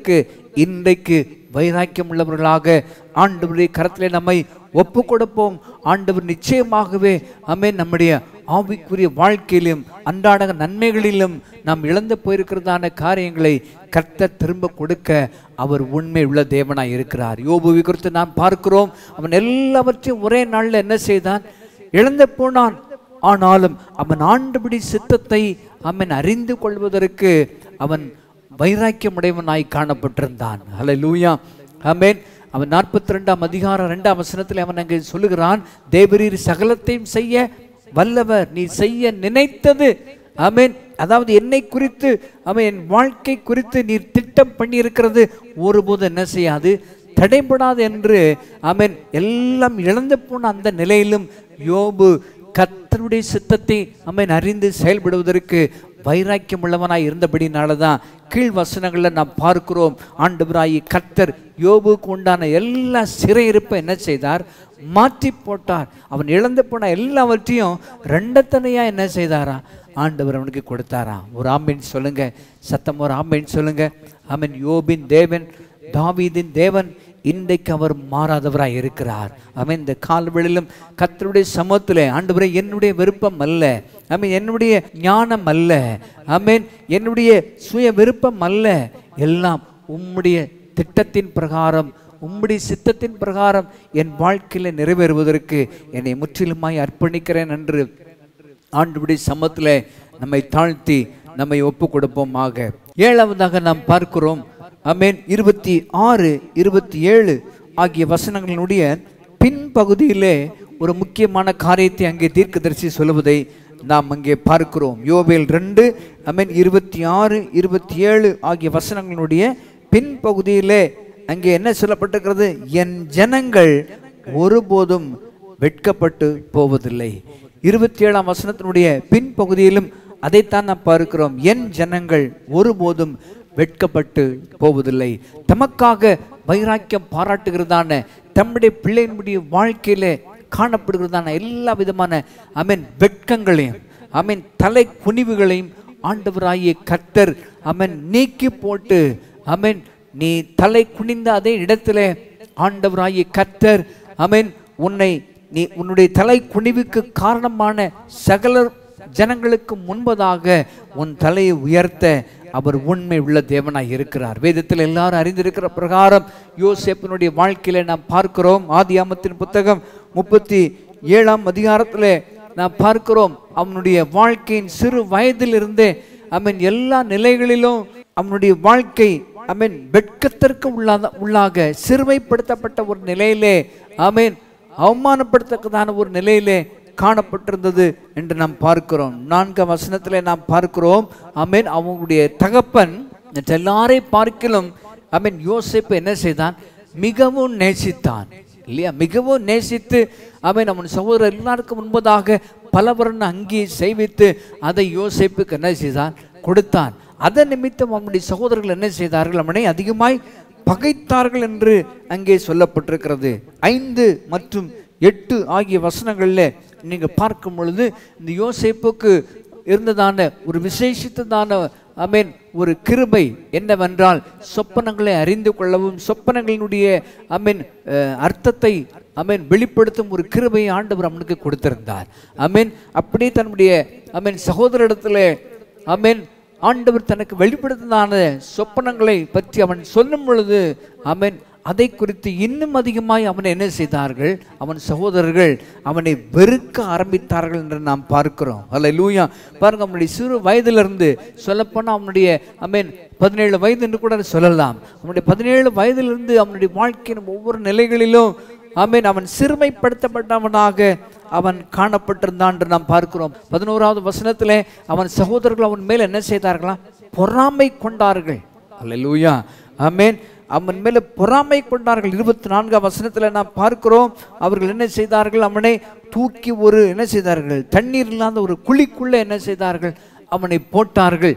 இன்றைக்கு வைராக்கியம் உள்ளவர்களாக ஆண்டவருடைய கரத்திலே நம்மை ஒப்பு கொடுப்போம் ஆண்டவர் நிச்சயமாகவே அமே நம்முடைய ஆவிக்குரிய வாழ்க்கையிலும் அன்றாட நன்மைகளிலும் நாம் இழந்து போயிருக்கிறதான காரியங்களை கர்த்தர் திரும்ப கொடுக்க அவர் உண்மை உள்ள தேவனாய் இருக்கிறார் யோபுவை குறித்து நாம் பார்க்கிறோம் அவன் எல்லாவற்றையும் ஒரே நாளில் என்ன செய்தான் இழந்து போனான் ஆனாலும் அவன் ஆண்டுபடி சித்தத்தை அவன் அறிந்து கொள்வதற்கு அவன் வைராக்கியமுடையவனாய் காணப்பட்டிருந்தான் ஹலை லூயா ஆமென் அவன் நாற்பத்தி ரெண்டாம் அதிகாரம் ரெண்டாம் வசனத்தில் அவன் அங்கே சொல்லுகிறான் தேவரீர் சகலத்தையும் செய்ய வல்லவர் நீ செய்ய நினைத்தது ஆமென் அதாவது என்னை குறித்து அவன் என் வாழ்க்கை குறித்து நீர் திட்டம் பண்ணியிருக்கிறது ஒருபோது என்ன செய்யாது தடைபடாது என்று ஆமென் எல்லாம் இழந்து போன அந்த நிலையிலும் யோபு கர்த்தருடைய சித்தத்தை அம்மன் அறிந்து செயல்படுவதற்கு வைராக்கியம் உள்ளவனாய் இருந்தபடினால தான் கீழ் வசனங்களில் நாம் பார்க்கிறோம் ஆண்டவராயி கர்த்தர் யோபுக்கு உண்டான எல்லா சிறையிருப்பை என்ன செய்தார் மாற்றி போட்டார் அவன் இழந்து போன எல்லாவற்றையும் ரெண்டத்தனையா என்ன செய்தாரா ஆண்டவர் அவனுக்கு கொடுத்தாரா ஒரு ஆமீன் சொல்லுங்க சத்தம் ஒரு ஆமீன் சொல்லுங்க ஆமீன் யோபின் தேவன் தாவீதின் தேவன் இன்றைக்கு அவர் மாறாதவராய் இருக்கிறார் அவன் இந்த கால்வெளியிலும் கர்த்தருடைய சமூகத்திலே ஆண்டவரே என்னுடைய விருப்பம் அல்ல ஆமென் என்னுடைய ஞானம் அல்ல ஆமென் என்னுடைய சுய விருப்பம் அல்ல எல்லாம் உம்முடைய திட்டத்தின் பிரகாரம் உம்முடைய சித்தத்தின் பிரகாரம் என் வாழ்க்கையில் நிறைவேறுவதற்கு என்னை முற்றிலுமாய் அர்ப்பணிக்கிறேன் என்று ஆண்டுபடி சமத்தில் நம்மை தாழ்த்தி நம்மை ஒப்பு கொடுப்போமாக ஏழாவதாக நாம் பார்க்கிறோம் அமேன் இருபத்தி ஆறு இருபத்தி ஏழு ஆகிய வசனங்களினுடைய பின்பகுதியிலே ஒரு முக்கியமான காரியத்தை அங்கே தீர்க்கதரிசி சொல்லுவதை நாம் அங்கே பார்க்கிறோம் யோவேல் ரெண்டு அமேன் இருபத்தி ஆறு இருபத்தி ஏழு ஆகிய வசனங்களுடைய பின்பகுதியிலே அங்கே என்ன சொல்லப்பட்டிருக்கிறது என் ஜனங்கள் ஒருபோதும் வெட்கப்பட்டு போவதில்லை இருபத்தி ஏழாம் வசனத்தினுடைய பின்பகுதியிலும் அதைத்தான் நாம் பார்க்கிறோம் என் ஜனங்கள் ஒருபோதும் வெட்கப்பட்டு போவதில்லை தமக்காக வைராக்கியம் பாராட்டுகிறதான தம்முடைய பிள்ளையினுடைய வாழ்க்கையிலே காணப்படுகிறதான எல்லா விதமான அமீன் வெட்கங்களையும் அமீன் தலை குனிவுகளையும் ஆண்டவராகிய கர்த்தர் அமன் நீக்கி போட்டு அமீன் நீ தலை குனிந்த அதே இடத்திலே ஆண்டவராகிய கர்த்தர் அமீன் உன்னை நீ உன்னுடைய தலை குனிவுக்கு காரணமான சகல ஜனங்களுக்கு முன்பதாக உன் தலையை உயர்த்த அவர் உண்மை உள்ள தேவனாய் இருக்கிறார் வேதத்தில் எல்லாரும் அறிந்திருக்கிற பிரகாரம் யோசேப்பினுடைய வாழ்க்கையில நாம் பார்க்கிறோம் ஆதியாமத்தின் புத்தகம் முப்பத்தி ஏழாம் அதிகாரத்தில் நாம் பார்க்கிறோம் அவனுடைய வாழ்க்கையின் சிறு வயதிலிருந்தே அவன் எல்லா நிலைகளிலும் அவனுடைய வாழ்க்கை அமீன் வெட்கத்திற்கு உள்ளாத உள்ளாக சிறுமைப்படுத்தப்பட்ட ஒரு நிலையிலே அமீன் அவமானப்படுத்தக்கதான ஒரு நிலையிலே காணப்பட்டிருந்தது என்று நாம் பார்க்கிறோம் நான்காம் வசனத்திலே நாம் பார்க்கிறோம் அமீன் அவங்களுடைய தகப்பன் மற்ற எல்லாரை பார்க்கிலும் அமீன் யோசிப்பு என்ன செய்தான் மிகவும் நேசித்தான் இல்லையா மிகவும் நேசித்து அவன் அவன் சகோதரர் எல்லாருக்கும் முன்பதாக பலவரன் அங்கே செய்வித்து அதை யோசிப்புக்கு என்ன செய்தான் கொடுத்தான் அதன் நிமித்தம் அவனுடைய சகோதரர்கள் என்ன செய்தார்கள் அவனை அதிகமாய் பகைத்தார்கள் என்று அங்கே சொல்லப்பட்டிருக்கிறது ஐந்து மற்றும் எட்டு ஆகிய வசனங்களில் நீங்க பார்க்கும் பொழுது இந்த யோசேப்புக்கு இருந்ததான ஒரு விசேஷித்ததான அமீன் ஒரு கிருபை என்னவென்றால் சொப்பனங்களை அறிந்து கொள்ளவும் சொப்பனங்களினுடைய அமீன் அர்த்தத்தை அமீன் வெளிப்படுத்தும் ஒரு கிருபை ஆண்டவர் அவனுக்கு கொடுத்திருந்தார் அமீன் அப்படியே தன்னுடைய அமீன் சகோதரிடத்தில் அமீன் ஆண்டவர் தனக்கு வெளிப்படுத்தினான சொப்பனங்களை பற்றி அவன் சொல்லும் பொழுது அவன் அதை குறித்து இன்னும் அதிகமாய் அவனை என்ன செய்தார்கள் அவன் சகோதரர்கள் அவனை வெறுக்க ஆரம்பித்தார்கள் என்று நாம் பார்க்கிறோம் அல்ல லூயா பாருங்க அவனுடைய சிறு வயதிலிருந்து சொல்லப்போனால் அவனுடைய அமீன் பதினேழு வயது என்று கூட சொல்லலாம் அவனுடைய பதினேழு வயதிலிருந்து அவனுடைய வாழ்க்கையின் ஒவ்வொரு நிலைகளிலும் ஆமீன் அவன் சிறுமைப்படுத்தப்பட்டவனாக அவன் காணப்பட்டிருந்தான் என்று நாம் பார்க்கிறோம் பதினோராவது வசனத்திலே அவன் சகோதரர்கள் அவன் மேல் என்ன செய்தார்களாம் பொறாமை கொண்டார்கள் அல்லேலூயா ஆமேன் அவன் மேல பொறாமை கொண்டார்கள் இருபத்தி நான்காம் வசனத்தில் நாம் பார்க்கிறோம் அவர்கள் என்ன செய்தார்கள் அவனை தூக்கி ஒரு என்ன செய்தார்கள் தண்ணீர் இல்லாத ஒரு குழிக்குள்ள என்ன செய்தார்கள் அவனை போட்டார்கள்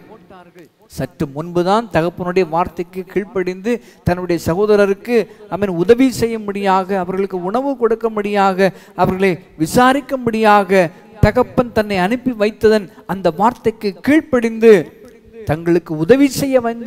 சற்று முன்புதான் தகப்பனுடைய வார்த்தைக்கு கீழ்ப்படிந்து தன்னுடைய சகோதரருக்கு அவன் உதவி செய்யும்படியாக அவர்களுக்கு உணவு கொடுக்கும்படியாக அவர்களை விசாரிக்கும்படியாக தகப்பன் தன்னை அனுப்பி வைத்ததன் அந்த வார்த்தைக்கு கீழ்ப்படிந்து தங்களுக்கு உதவி செய்ய வந்த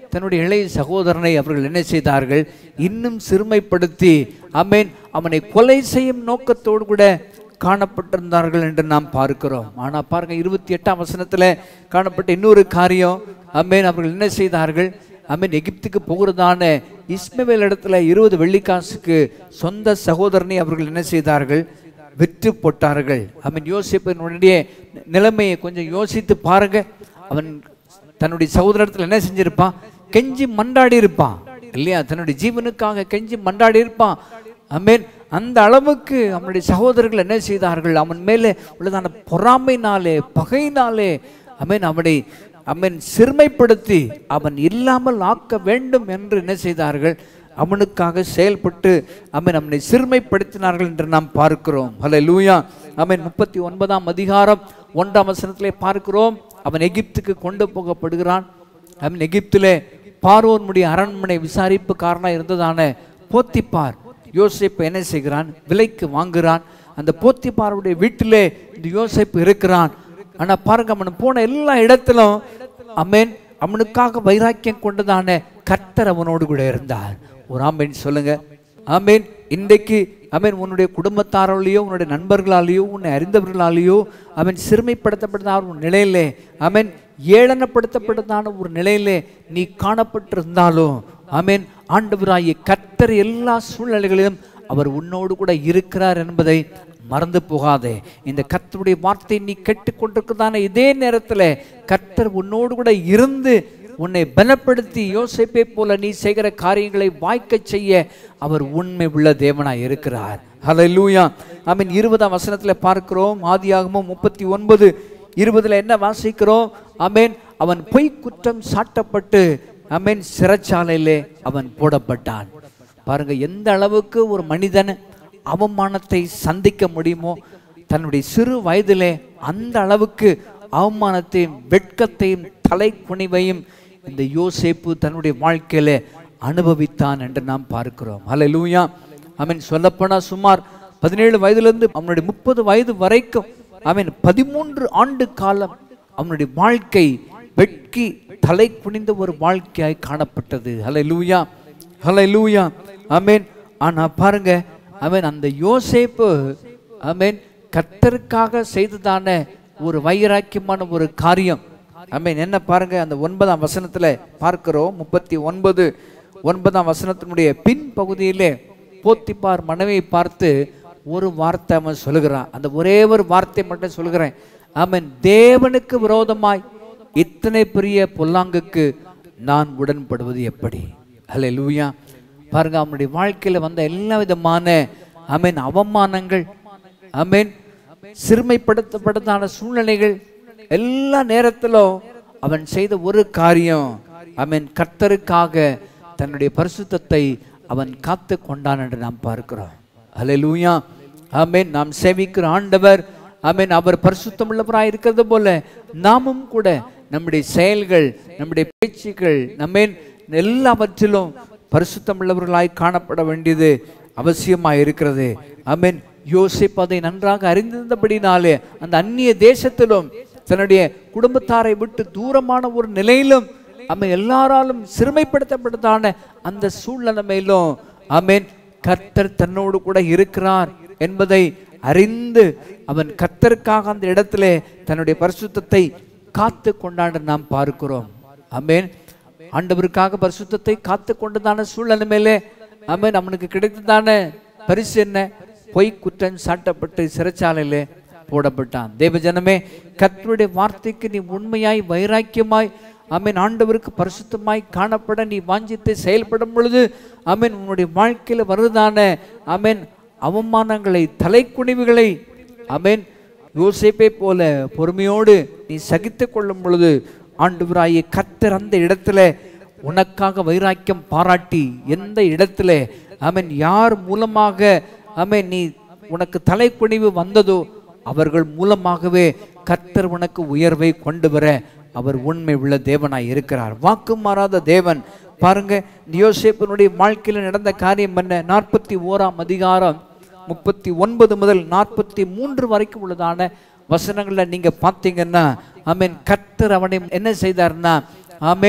தன்னுடைய இளைய சகோதரனை அவர்கள் என்ன செய்தார்கள் இன்னும் சிறுமைப்படுத்தி அமேன் அவனை கொலை செய்யும் நோக்கத்தோடு கூட காணப்பட்டிருந்தார்கள் என்று நாம் பார்க்கிறோம் ஆனால் பாருங்க இருபத்தி எட்டாம் வசனத்தில் காணப்பட்ட இன்னொரு காரியம் அமேன் அவர்கள் என்ன செய்தார்கள் அமீன் எகிப்துக்கு போகிறதான இஸ்மவேல் இடத்துல இருபது வெள்ளிக்காசுக்கு சொந்த சகோதரனை அவர்கள் என்ன செய்தார்கள் விற்று போட்டார்கள் அவன் யோசிப்பினுடைய நிலைமையை கொஞ்சம் யோசித்து பாருங்க அவன் தன்னுடைய சகோதரத்தில் என்ன செஞ்சிருப்பான் கெஞ்சி மண்டாடி இருப்பான் இல்லையா தன்னுடைய ஜீவனுக்காக கெஞ்சி மண்டாடி இருப்பான் அமேன் அந்த அளவுக்கு அவனுடைய சகோதரர்கள் என்ன செய்தார்கள் அவன் மேலே உள்ளதான பொறாமைனாலே பகையினாலே அமேன் அவனை அவன் சிறுமைப்படுத்தி அவன் இல்லாமல் ஆக்க வேண்டும் என்று என்ன செய்தார்கள் அவனுக்காக செயல்பட்டு அவன் அவனை சிறுமைப்படுத்தினார்கள் என்று நாம் பார்க்கிறோம் ஹலே லூயா அவன் முப்பத்தி ஒன்பதாம் அதிகாரம் ஒன்றாம் வசனத்திலே பார்க்கிறோம் அவன் எகிப்துக்கு கொண்டு போகப்படுகிறான் அவன் எகிப்திலே பார்வோனுடைய அரண்மனை விசாரிப்புக்காரனாக இருந்ததான போத்திப்பார் யோசேப்பு என்ன செய்கிறான் விலைக்கு வாங்குகிறான் அந்த போத்திப்பாருடைய வீட்டிலே இந்த யோசேப்பு இருக்கிறான் ஆனா பாருங்க அவன் போன எல்லா இடத்திலும் அமேன் அவனுக்காக வைராக்கியம் கொண்டதான கர்த்தர் அவனோடு கூட இருந்தார் ஒரு ஆமேன் சொல்லுங்க ஆமேன் இன்றைக்கு அவன் உன்னுடைய குடும்பத்தாராலேயோ உன்னுடைய நண்பர்களாலேயோ உன்னை அறிந்தவர்களாலேயோ அவன் சிறுமைப்படுத்தப்பட்டதான ஒரு நிலையிலே அவன் ஏளனப்படுத்தப்பட்டதான ஒரு நிலையிலே நீ காணப்பட்டிருந்தாலும் ஆமேன் ஆண்டவராகிய கர்த்தர் எல்லா சூழ்நிலைகளிலும் அவர் உன்னோடு கூட இருக்கிறார் என்பதை மறந்து போகாதே இந்த கர்த்தருடைய வார்த்தை நீ கேட்டுக்கொண்டிருக்கிறதான இதே நேரத்தில் கர்த்தர் உன்னோடு கூட இருந்து உன்னை பலப்படுத்தி யோசிப்பை போல நீ செய்கிற காரியங்களை வாய்க்கச் செய்ய அவர் உண்மை உள்ள தேவனாய் இருக்கிறார் ஹalleluya ஆமென் இருபதாம் வசனத்துல பார்க்கிறோம் ஆதியாகமம் முப்பத்தி ஒன்பது இருபதுல என்ன வாசிக்கிறோம் ஆமென் அவன் பொய் குற்றம் சாட்டப்பட்டு ஆமென் சிறைச்சாலையிலே அவன் போடப்பட்டான் பாருங்க எந்த அளவுக்கு ஒரு மனிதன் அவமானத்தை சந்திக்க முடியுமோ தன்னுடைய சிறு வயதிலே அந்த அளவுக்கு அவமானத்தையும் வெட்கத்தையும் தலை குனிவையும் இந்த யோசேப்பு தன்னுடைய வாழ்க்கையில அனுபவித்தான் என்று நாம் பார்க்கிறோம் ஹalleluya அவன் சொல்லப்போனா சுமார் பதினேழு வயதிலிருந்து அவனுடைய முப்பது வயது வரைக்கும் அவன் பதிமூன்று ஆண்டு காலம் அவனுடைய வாழ்க்கை வெட்கி தலை குனிந்த ஒரு வாழ்க்கையாய் காணப்பட்டது ஹalleluya ஹalleluya ஆமென் ஆனா பாருங்க அவன் அந்த யோசேப்பு ஆமென் கர்த்தருக்காக செய்ததான ஒரு வைராக்கியமான ஒரு காரியம் ஆமென் என்ன பாருங்க அந்த ஒன்பதாம் வசனத்துல பார்க்கிறோம் முப்பத்தி ஒன்பது ஒன்பதாம் வசனத்தினுடைய பின் பகுதியிலே போத்திப்பார் மனைவியை பார்த்து ஒரு வார்த்தை அவன் சொல்லுகிறான் அந்த ஒரே ஒரு வார்த்தை மட்டும் சொல்லுகிறேன் ஆமென் தேவனுக்கு விரோதமாய் இத்தனை பெரிய பொல்லாங்குக்கு நான் உடன்படுவது எப்படி அல்ல லூயா பாருங்க அவனுடைய வாழ்க்கையில வந்த எல்லா விதமான அமேன் அவமானங்கள் அமேன் சிறுமைப்படுத்தப்பட்டதான சூழ்நிலைகள் எல்லா நேரத்திலும் அவன் செய்த ஒரு காரியம் அவன் கர்த்தருக்காக தன்னுடைய பரிசுத்தத்தை அவன் காத்து கொண்டான் என்று நாம் பார்க்கிறோம் அல்லேலூயா ஆமென் நாம் சேவிக்கிற ஆண்டவர் ஆமென் அவர் பரிசுத்தமுள்ளவராய் இருக்கிறது போல நாமும் கூட நம்முடைய செயல்கள் நம்முடைய பேச்சுக்கள் நம்மேன் எல்லாவற்றிலும் பரிசுத்தமுள்ளவர்களாய் காணப்பட வேண்டியது அவசியமாக இருக்கிறது ஆமென் யோசிப் அதை நன்றாக அறிந்திருந்தபடினாலே அந்த அந்நிய தேசத்திலும் தன்னுடைய குடும்பத்தாரை விட்டு தூரமான ஒரு நிலையிலும் அவன் எல்லாராலும் சிறுமைப்படுத்தப்பட்டதான அந்த சூழ்நிலைமையிலும் ஆமென் கர்த்தர் தன்னோடு கூட இருக்கிறார் என்பதை அறிந்து அவன் கர்த்தருக்காக அந்த இடத்திலே தன்னுடைய பரிசுத்தத்தை காத்து கொண்டாட நாம் பார்க்கிறோம் ஆமென் ஆண்டவருக்காக பரிசுத்தத்தை காத்து கொண்டதான சூழ்நிலை மேலே ஆமென் அவனுக்கு கிடைத்ததான பரிசு என்ன பொய் குற்றம் சாட்டப்பட்டு சிறைச்சாலையிலே போடப்பட்டான் தேவ ஜனமே கர்த்தருடைய வார்த்தைக்கு நீ உண்மையாய் வைராக்கியமாய் ஆமென் ஆண்டவருக்கு பரிசுத்தமாய் காணப்பட நீ வாஞ்சித்து செயல்படும் பொழுது ஆமென் உன்னுடைய வாழ்க்கையில் வருதான ஆமென் அவமானங்களை தலைக்குனிவுகளை ஆமென் யோசேப்பை போல பொறுமையோடு நீ சகித்து கொள்ளும் பொழுது ஆண்டவராகிய கர்த்தர் அந்த இடத்துல உனக்காக வைராக்கியம் பாராட்டி எந்த இடத்துல ஆமென் யார் மூலமாக ஆமென் நீ உனக்கு தலைக்குனிவு வந்ததோ அவர்கள் மூலமாகவே கர்த்தர் உனக்கு உயர்வை கொண்டு வர அவர் உண்மை உள்ள தேவனாய் இருக்கிறார் வாக்கு மாறாத தேவன் பாருங்க இந்த யோசேப்பினுடைய வாழ்க்கையில் நடந்த காரியம் என்ன நாற்பத்தி ஓராம் அதிகாரம் முப்பத்தி ஒன்பது முதல் நாற்பத்தி மூன்று வரைக்கும் உள்ளதான வசனங்களை நீங்க பார்த்தீங்கன்னா ஆமென் கர்த்தர் அவனை என்ன செய்தார்னா ஆமென்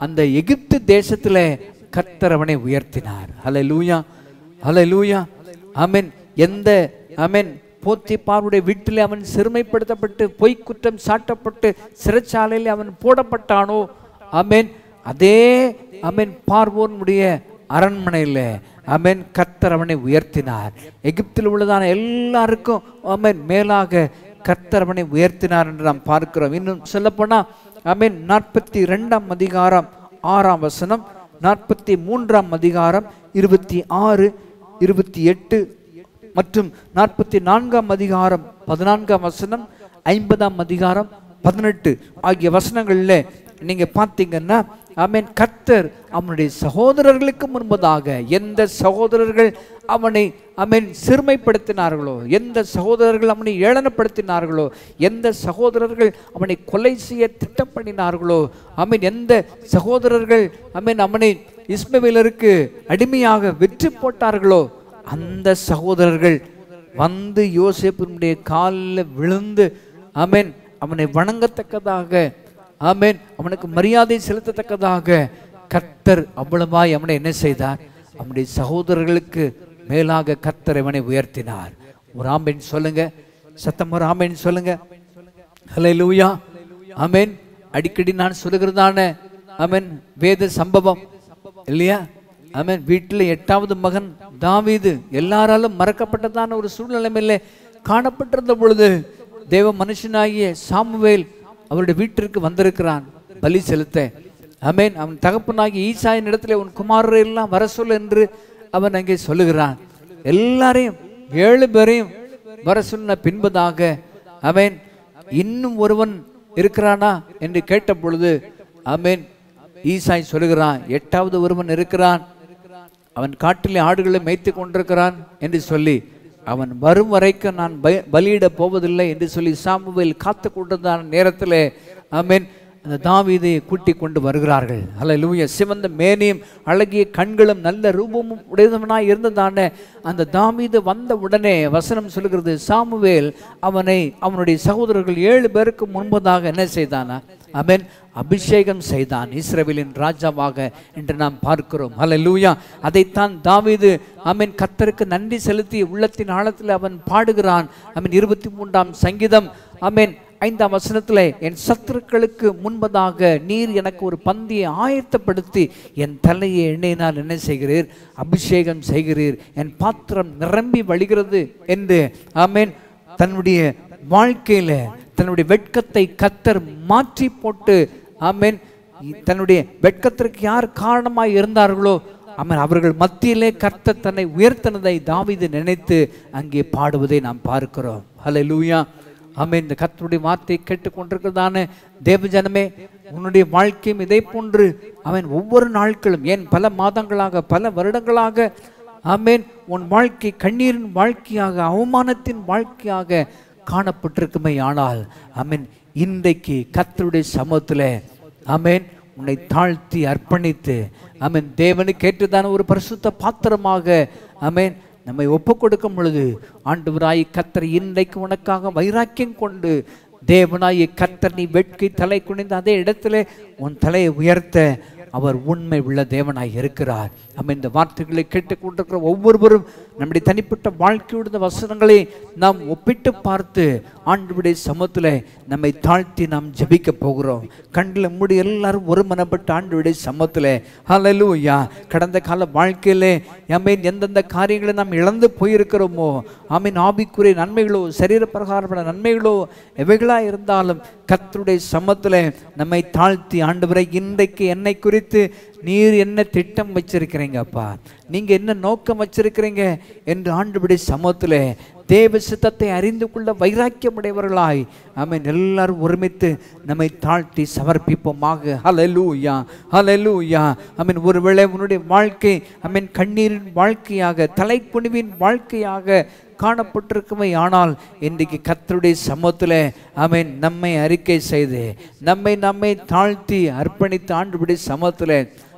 அந்த எகிப்து தேசத்துல கர்த்தர் அவனை உயர்த்தினார் ஹalleluya ஹalleluya ஆமென் எந்த ஆமென் போத்திப்பாருடைய வீட்டிலே அவன் சிறுமைப்படுத்தப்பட்டு பொய் குற்றம் சாட்டப்பட்டு சிறைச்சாலையில் அவன் போடப்பட்டானோ ஆமென் அதே ஆமென் பார்வோனுடைய அரண்மனையில் ஆமென் கர்த்தர் அவனை உயர்த்தினார் எகிப்தில் உள்ளதான எல்லாருக்கும் ஆமென் மேலாக கர்த்தர் அவனை உயர்த்தினார் என்று நாம் பார்க்கிறோம் இன்னும் சொல்லப்போனா ஆமென் நாற்பத்தி ரெண்டாம் அதிகாரம் ஆறாம் வசனம் நாற்பத்தி மூன்றாம் அதிகாரம் இருபத்தி ஆறு இருபத்தி எட்டு மற்றும் நாற்பத்தி நான்காம் அதிகாரம் பதினான்காம் வசனம் ஐம்பதாம் அதிகாரம் பதினெட்டு ஆகிய வசனங்களில் நீங்க பார்த்தீங்கன்னா ஆமென் கர்த்தர் அவனுடைய சகோதரர்களுக்கு முன்பதாக எந்த சகோதரர்கள் அவனை அவன் சிறுமைப்படுத்தினார்களோ எந்த சகோதரர்கள் அவனை ஏளனப்படுத்தினார்களோ எந்த சகோதரர்கள் அவனை கொலை செய்ய திட்டம் பண்ணினார்களோ அவன் எந்த சகோதரர்கள் அவன் அவனை இஸ்மவேலருக்கு அடிமையாக வெற்றி போட்டார்களோ அந்த சகோதரர்கள் வந்து யோசேப்பினுடைய காலில் விழுந்து ஆமென் அவனை வணங்கத்தக்கதாக ஆமென் அவனுக்கு மரியாதை செலுத்தத்தக்கதாக கர்த்தர் அவ்வளவாய் அவனை என்ன செய்தார் அவனுடைய சகோதரர்களுக்கு மேலாக கர்த்தர் அவனை உயர்த்தினார் ஒரு ஆமென் சொல்லுங்க சத்தம் ஒரு ஆமென் சொல்லுங்க ஹalleluya ஆமென் அடிக்கடி நான் சொல்லுகிறதான ஆமென் வேத சம்பவம் இல்லையா ஆமென் வீட்டில் எட்டாவது மகன் தாவீது எல்லாராலும் மறக்கப்பட்டதான ஒரு சூழ்நிலைமையில காணப்பட்டிருந்த பொழுது தேவ மனுஷனாகிய சாமுவேல் அவருடைய வீட்டிற்கு வந்திருக்கிறான் பலி செலுத்த ஆமென் அவன் தகப்பனாகிய ஈசாயின் இடத்துல உன் குமாரரை எல்லாம் வர சொல் என்று அவன் அங்கே சொல்லுகிறான் எல்லாரையும் ஏழு பேரையும் வர சொன்ன பின்பதாக அவன் இன்னும் ஒருவன் இருக்கிறானா என்று கேட்ட பொழுது ஆமென் ஈசாய் சொல்லுகிறான் எட்டாவது ஒருவன் இருக்கிறான் அவன் காட்டிலே ஆடுகளை மேய்த்து கொண்டிருக்கிறான் என்று சொல்லி அவன் வரும் வரைக்கும் நான் பய- பலியிடப் போவதில்லை என்று சொல்லி சாமுவேல் காத்து கொண்டிருந்தான நேரத்தில் ஆமென் அந்த தாவீதை கூட்டிக் கொண்டு வருகிறார்கள் அல்ல சிவந்த மேனியும் அழகிய கண்களும் நல்ல ரூபமும் உடையவனாய் இருந்ததான அந்த தாவீது வந்த உடனே வசனம் சொல்லுகிறது சாமுவேல் அவனை அவனுடைய சகோதரர்கள் ஏழு பேருக்கு முன்பதாக என்ன செய்தானா அவன் அபிஷேகம் செய்தான் இஸ்ரவேலின் ராஜாவாக என்று நாம் பார்க்கிறோம் ஹalleluya அதைத்தான் தாவீது ஆமென் கர்த்தருக்கு நன்றி செலுத்தி உள்ளத்தின் ஆழத்தில் அவன் பாடுகிறான் ஆமென் இருபத்தி மூன்றாம் சங்கீதம் ஆமென் ஐந்தாம் வசனத்தில் என் சத்துருக்களுக்கு முன்பதாக நீர் எனக்கு ஒரு பந்தியை ஆயத்தப்படுத்தி என் தலையை எண்ணெயினால் என்ன செய்கிறீர் அபிஷேகம் செய்கிறீர் என் பாத்திரம் நிரம்பி வழிகிறது என்று ஆமென் தன்னுடைய வாழ்க்கையில தன்னுடைய வெட்கத்தை கத்தர் மாற்றி போட்டு ஆமென் தன்னுடைய வெட்கத்திற்கு யார் காரணமாய் இருந்தார்களோ ஆமென் அவர்கள் மத்தியிலே கர்த்தர் தன்னை உயர்த்தினதை தாவீது நினைத்து அங்கே பாடுவதை நாம் பார்க்கிறோம் ஹalleluya ஆமென் இந்த கர்த்தருடைய வார்த்தையை கேட்டுக்கொண்டிருக்கிறதான தேவஜனமே உன்னுடைய வாழ்க்கையும் இதே போன்று அவன் ஒவ்வொரு நாட்களும் ஏன் பல மாதங்களாக பல வருடங்களாக ஆமென் உன் வாழ்க்கை கண்ணீரின் வாழ்க்கையாக அவமானத்தின் வாழ்க்கையாக காணப்பட்டிருக்குமே ஆனால் ஆமென் இன்றைக்கு கர்த்தருடைய சமூகத்தில் ஆமென் உன்னை தாழ்த்தி அர்ப்பணித்து ஆமென் தேவனுக்கு ஏற்றதான ஒரு பரிசுத்த பாத்திரமாக ஆமென் நம்மை ஒப்பு கொடுக்கும் பொழுது ஆண்டவராய் கத்தர் இன்றைக்கு உனக்காக வைராக்கியம் கொண்டு தேவனாய் கத்தர் நீ வெட்கி தலை குனிந்து அதே இடத்துல உன் தலையை உயர்த்த அவர் உண்மை உள்ள தேவனாய் இருக்கிறார் நம்ம இந்த வார்த்தைகளை கேட்டுக்கொண்டிருக்கிற ஒவ்வொருவரும் நம்முடைய தனிப்பட்ட வாழ்க்கையோட இந்த வசனங்களை நாம் ஒப்பிட்டு பார்த்து ஆண்டுடைய சமத்துல நம்மை தாழ்த்தி நாம் ஜெபிக்க போகிறோம் கண்ணில் மூடி எல்லாரும் ஒரு மனப்பட்ட ஆண்டுடைய சமத்துல ஹalleluya கடந்த கால வாழ்க்கையிலே ஆமென் எந்தெந்த காரியங்களை நாம் இழந்து போயிருக்கிறோமோ ஆமீன் ஆவிக்குரிய நன்மைகளோ சரீர பிரகாரமான நன்மைகளோ எவைகளா இருந்தாலும் கர்த்தருடைய சமத்துல நம்மை தாழ்த்தி ஆண்டவரை இன்றைக்கு என்னை குறித்து நீர் என்ன திட்டம் வச்சிருக்கிறீங்க அப்பா நீங்க என்ன நோக்கம் வச்சிருக்கிறீங்க என்று ஆண்டுபடி சமூகத்தில் தேவ சித்தத்தை அறிந்து கொள்ள வைராக்கியமுடையவர்களாய் ஆமென் எல்லாரும் ஒருமித்து நம்மை தாழ்த்தி சமர்ப்பிப்போமாக ஹalleluya ஹalleluya ஆமென் ஒருவேளை உன்னுடைய வாழ்க்கை ஆமென் கண்ணீரின் வாழ்க்கையாக தலைக்குனிவின் வாழ்க்கையாக காணப்பட்டிருக்குமே ஆனால் இன்றைக்கு கர்த்தருடைய சமூகத்தில் ஆமென் நம்மை அறிக்கை செய்து நம்மை நம்மை தாழ்த்தி அர்ப்பணித்து ஆண்டுபடி சமூகத்தில்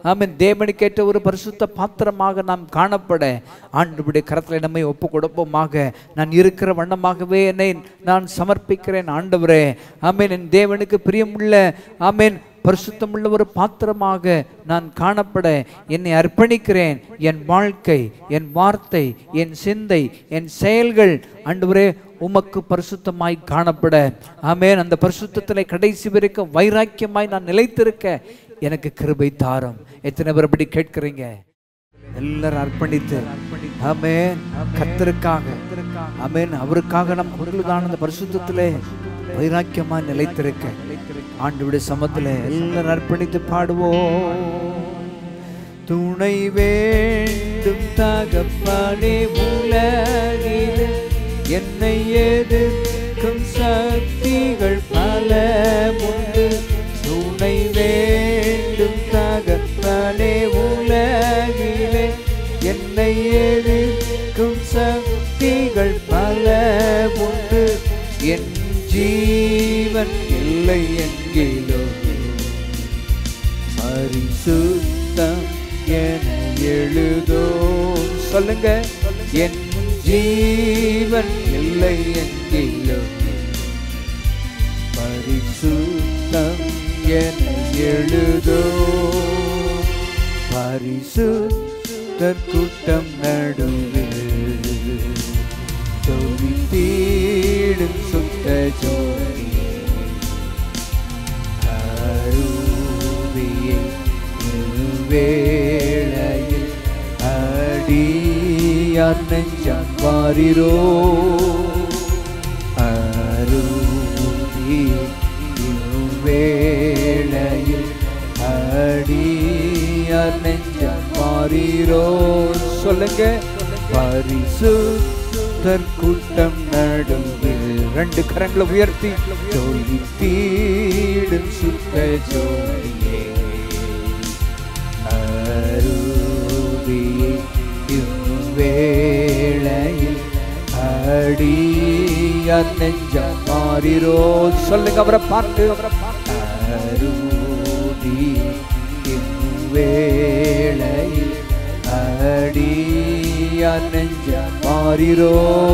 ஆமென் தேவனுக்கேற்ற ஒரு பரிசுத்த பாத்திரமாக நாம் காணப்பட ஆண்டுபடி கரத்தில் நம்மை ஒப்பு கொடுப்போமாக நான் இருக்கிற வண்ணமாகவே என்னை நான் சமர்ப்பிக்கிறேன் ஆண்டவரே ஆமென் என் தேவனுக்கு பிரியமுள்ள ஆமென் பரிசுத்தமுள்ள ஒரு பாத்திரமாக நான் காணப்பட என்னை அர்ப்பணிக்கிறேன் என் வாழ்க்கை என் வார்த்தை என் சிந்தை என் செயல்கள் ஆண்டவரே உமக்கு பரிசுத்தமாய் காணப்பட ஆமென் அந்த பரிசுத்தத்தில் கடைசி வரைக்கும் வைராக்கியமாய் நான் நிலைத்திருக்க எனக்கு கிருபை தாரும் எத்தனை பேர் அப்படி கேட்கிறீங்க எல்லாரும் அர்ப்பணித்து ஆமென் கத்தருக்காக ஆமென் அவருக்காக நம் குரலுதான அந்த பரிசுத்தத்திலே வைராக்கியமா நிலைத்திருக்க ஆண்டவருடைய சமத்துல எல்லாரும் அர்ப்பணித்து பாடுவோம் துணை வேண்டும் தகப்பனே உலகிலே என்னை எதிர்க்கும் சக்திகள் பல உண்டு துணை வேண்டும் தகப்பனே உலகிலே என்னை எதிர்க்கும் சக்திகள் பல உண்டு என் ஜீவன் இல்லை என்கிலோ பரிசுத்தம் என எழுதோ சொல்லுங்க என் ஜீவன் இல்லை என்கிலும் பரிசுத்தம் என எழுதோ பரிசுத்தர் கூட்டம் நடுவில் தொவி தீடும் சுத்த ஜோதி அருவியை வேளையில் அடியார் நெஞ்சம் மாறிரோ அருவி வேளையில் அடியார் நெஞ்சம் மாறிரோ சொல்லுங்க பரிசுத்தர் கூட்டம் நடுவில் ரெண்டு கரங்களை உயர்த்தி தொழி தீடும் சுத்த ஜோதியே அருவியை இவ்வேளையில் அடியார் நெஞ்சம் மாறிரோ சொல்லுங்க அவரை பார்த்து அவரை பார்த்து அருவி இவ்வேளையில் அடியார் நெஞ்சம் மாறிரோ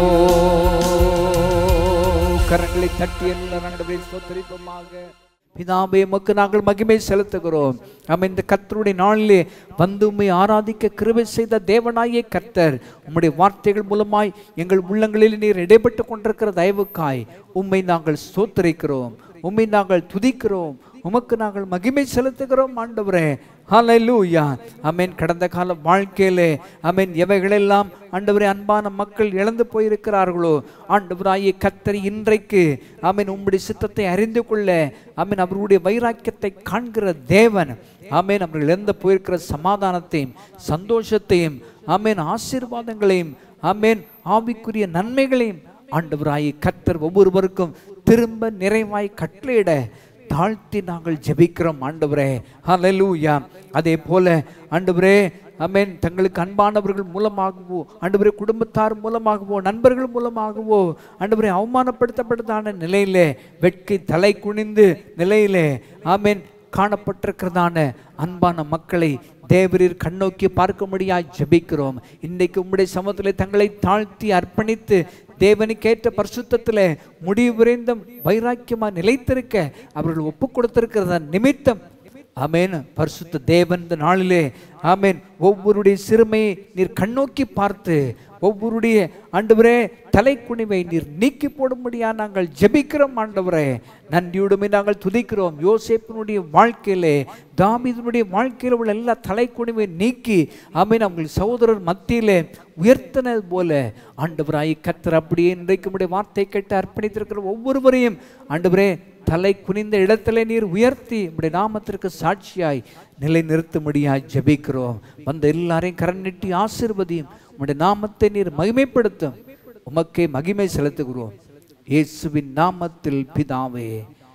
கரங்களை தட்டி எல்லா நடுவே சோத்தரிப்போமாக பிதாவே உமக்கு நாங்கள் மகிமை செலுத்துகிறோம் நம்ம இந்த கர்த்தருடைய நாளிலே வந்து உம்மை ஆராதிக்க கிருபை செய்த தேவனாயே கர்த்தர் உம்முடைய வார்த்தைகள் மூலமாய் எங்கள் உள்ளங்களில் நீர் இடைப்பட்டு கொண்டிருக்கிற தயவுக்காய் உம்மை நாங்கள் ஸ்தோத்தரிக்கிறோம் உம்மை நாங்கள் துதிக்கிறோம் உமக்கு நாங்கள் மகிமை செலுத்துகிறோம் ஆண்டவரே ஹalleluya அமேன் கடந்த கால வாழ்க்கையிலே அமேன் எவைகளெல்லாம் ஆண்டவரே அன்பான மக்கள் இழந்து போயிருக்கிறார்களோ ஆண்டவராகிய கத்தரி இன்றைக்கு அமேன் உம்முடைய சித்தத்தை அறிந்து கொள்ள அமேன் அவருடைய வைராக்கியத்தை காண்கிற தேவன் ஆமேன் அவர்கள் இழந்து போயிருக்கிற சமாதானத்தையும் சந்தோஷத்தையும் ஆமேன் ஆசீர்வாதங்களையும் ஆமேன் ஆவிக்குரிய நன்மைகளையும் ஆண்டவராகிய கத்தர் ஒவ்வொருவருக்கும் திரும்ப நிறைவாய் கட்டளையிட தாழ்த்தி நாங்கள் ஜெபிக்கிறோம் ஆண்டவரே ஹalleluya அதே போல ஆண்டவரே அமேன் தங்களுக்கு அன்பானவர்கள் மூலமாகவோ ஆண்டவரே குடும்பத்தார் மூலமாகவோ நண்பர்கள் மூலமாகவோ ஆண்டவரே அவமானப்படுத்தப்பட்டதான நிலையிலே வெட்கி தலை குனிந்து நிலையிலே ஆமேன் காணப்பட்டிருக்கிறதான அன்பான மக்களை தேவரீர் கண்ணோக்கி பார்க்கும்படியாய் ஜெபிக்கிறோம் இன்றைக்கு உம்முடைய சமூகத்தில் தங்களை தாழ்த்தி அர்ப்பணித்து தேவனுக்கேற்ற பரிசுத்தத்தில் முடிவு விரைந்தும் வைராக்கியமாக நிலைத்திருக்க அவர்கள் ஒப்பு கொடுத்திருக்கிறத நிமித்தம் ஆமேன் பரிசுத்த தேவன் இந்த நாளிலே ஆமேன் ஒவ்வொருடைய சிறுமையை நீர் கண்ணோக்கி பார்த்து ஒவ்வொருடைய ஆண்டவரே தலைக்குனிவை நீர் நீக்கி போடும்படியா நாங்கள் ஜெபிக்கிறோம் ஆண்டவரே நன்றியுடுமே நாங்கள் துதிக்கிறோம் யோசேப்பினுடைய வாழ்க்கையிலே தாமீதனுடைய வாழ்க்கையில் உள்ள எல்லா தலைக்குனிவை நீக்கி ஆமேன் அவங்கள் சகோதரர் மத்தியிலே உயர்த்தினது போல ஆண்டவராய் கத்தர் அப்படியே இன்றைக்கு உடைய வார்த்தை கேட்டு அர்ப்பணித்திருக்கிற ஒவ்வொருவரையும் ஆண்டவரே தலை குனிந்த இடத்துல நீர் உயர்த்தி உடைய நாமத்திற்கு சாட்சியாய் நிலை நிறுத்தும்படியாய் ஜெபிக்கிறோம் வந்த எல்லாரையும் கரண் நீட்டி ஆசீர்வதியும் உடைய நாமத்தை நீர் மகிமைப்படுத்தும் உமக்கே மகிமை செலுத்துகிறோம் இயேசுவின் நாமத்தில் பிதாவே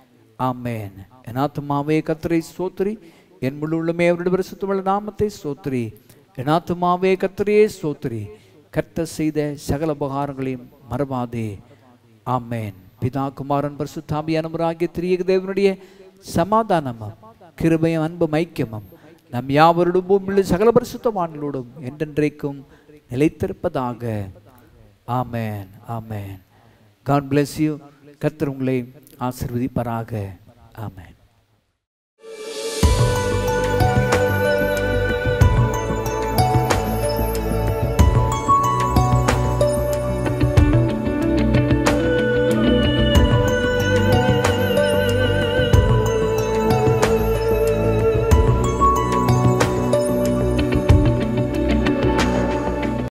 ஆமென் என் ஆத்துமாவே கத்தரை சோத்திரி என் முழு உள்ளமே அவருடைய பரிசுத்தமுள்ள நாமத்தை சோத்திரி என் ஆத்துமாவே கத்தரையே சோத்திரி கர்த்தர் செய்த சகல உபகாரங்களையும் மறவாதே ஆமென் பிதா குமாரன் பரிசுத்தாமியானவராகிய திரியக தேவனுடைய சமாதானமும் கிருபையும் அன்பும் ஐக்கியமும் நம் யாவரோடும் பூமியுள்ள சகல பரிசுத்தவான்களோடும் என்றென்றைக்கும் நிலைத்திருப்பதாக amen amen God bless you கர்த்தர் உங்களை ஆசீர்வதிப்பாராக ஆமென்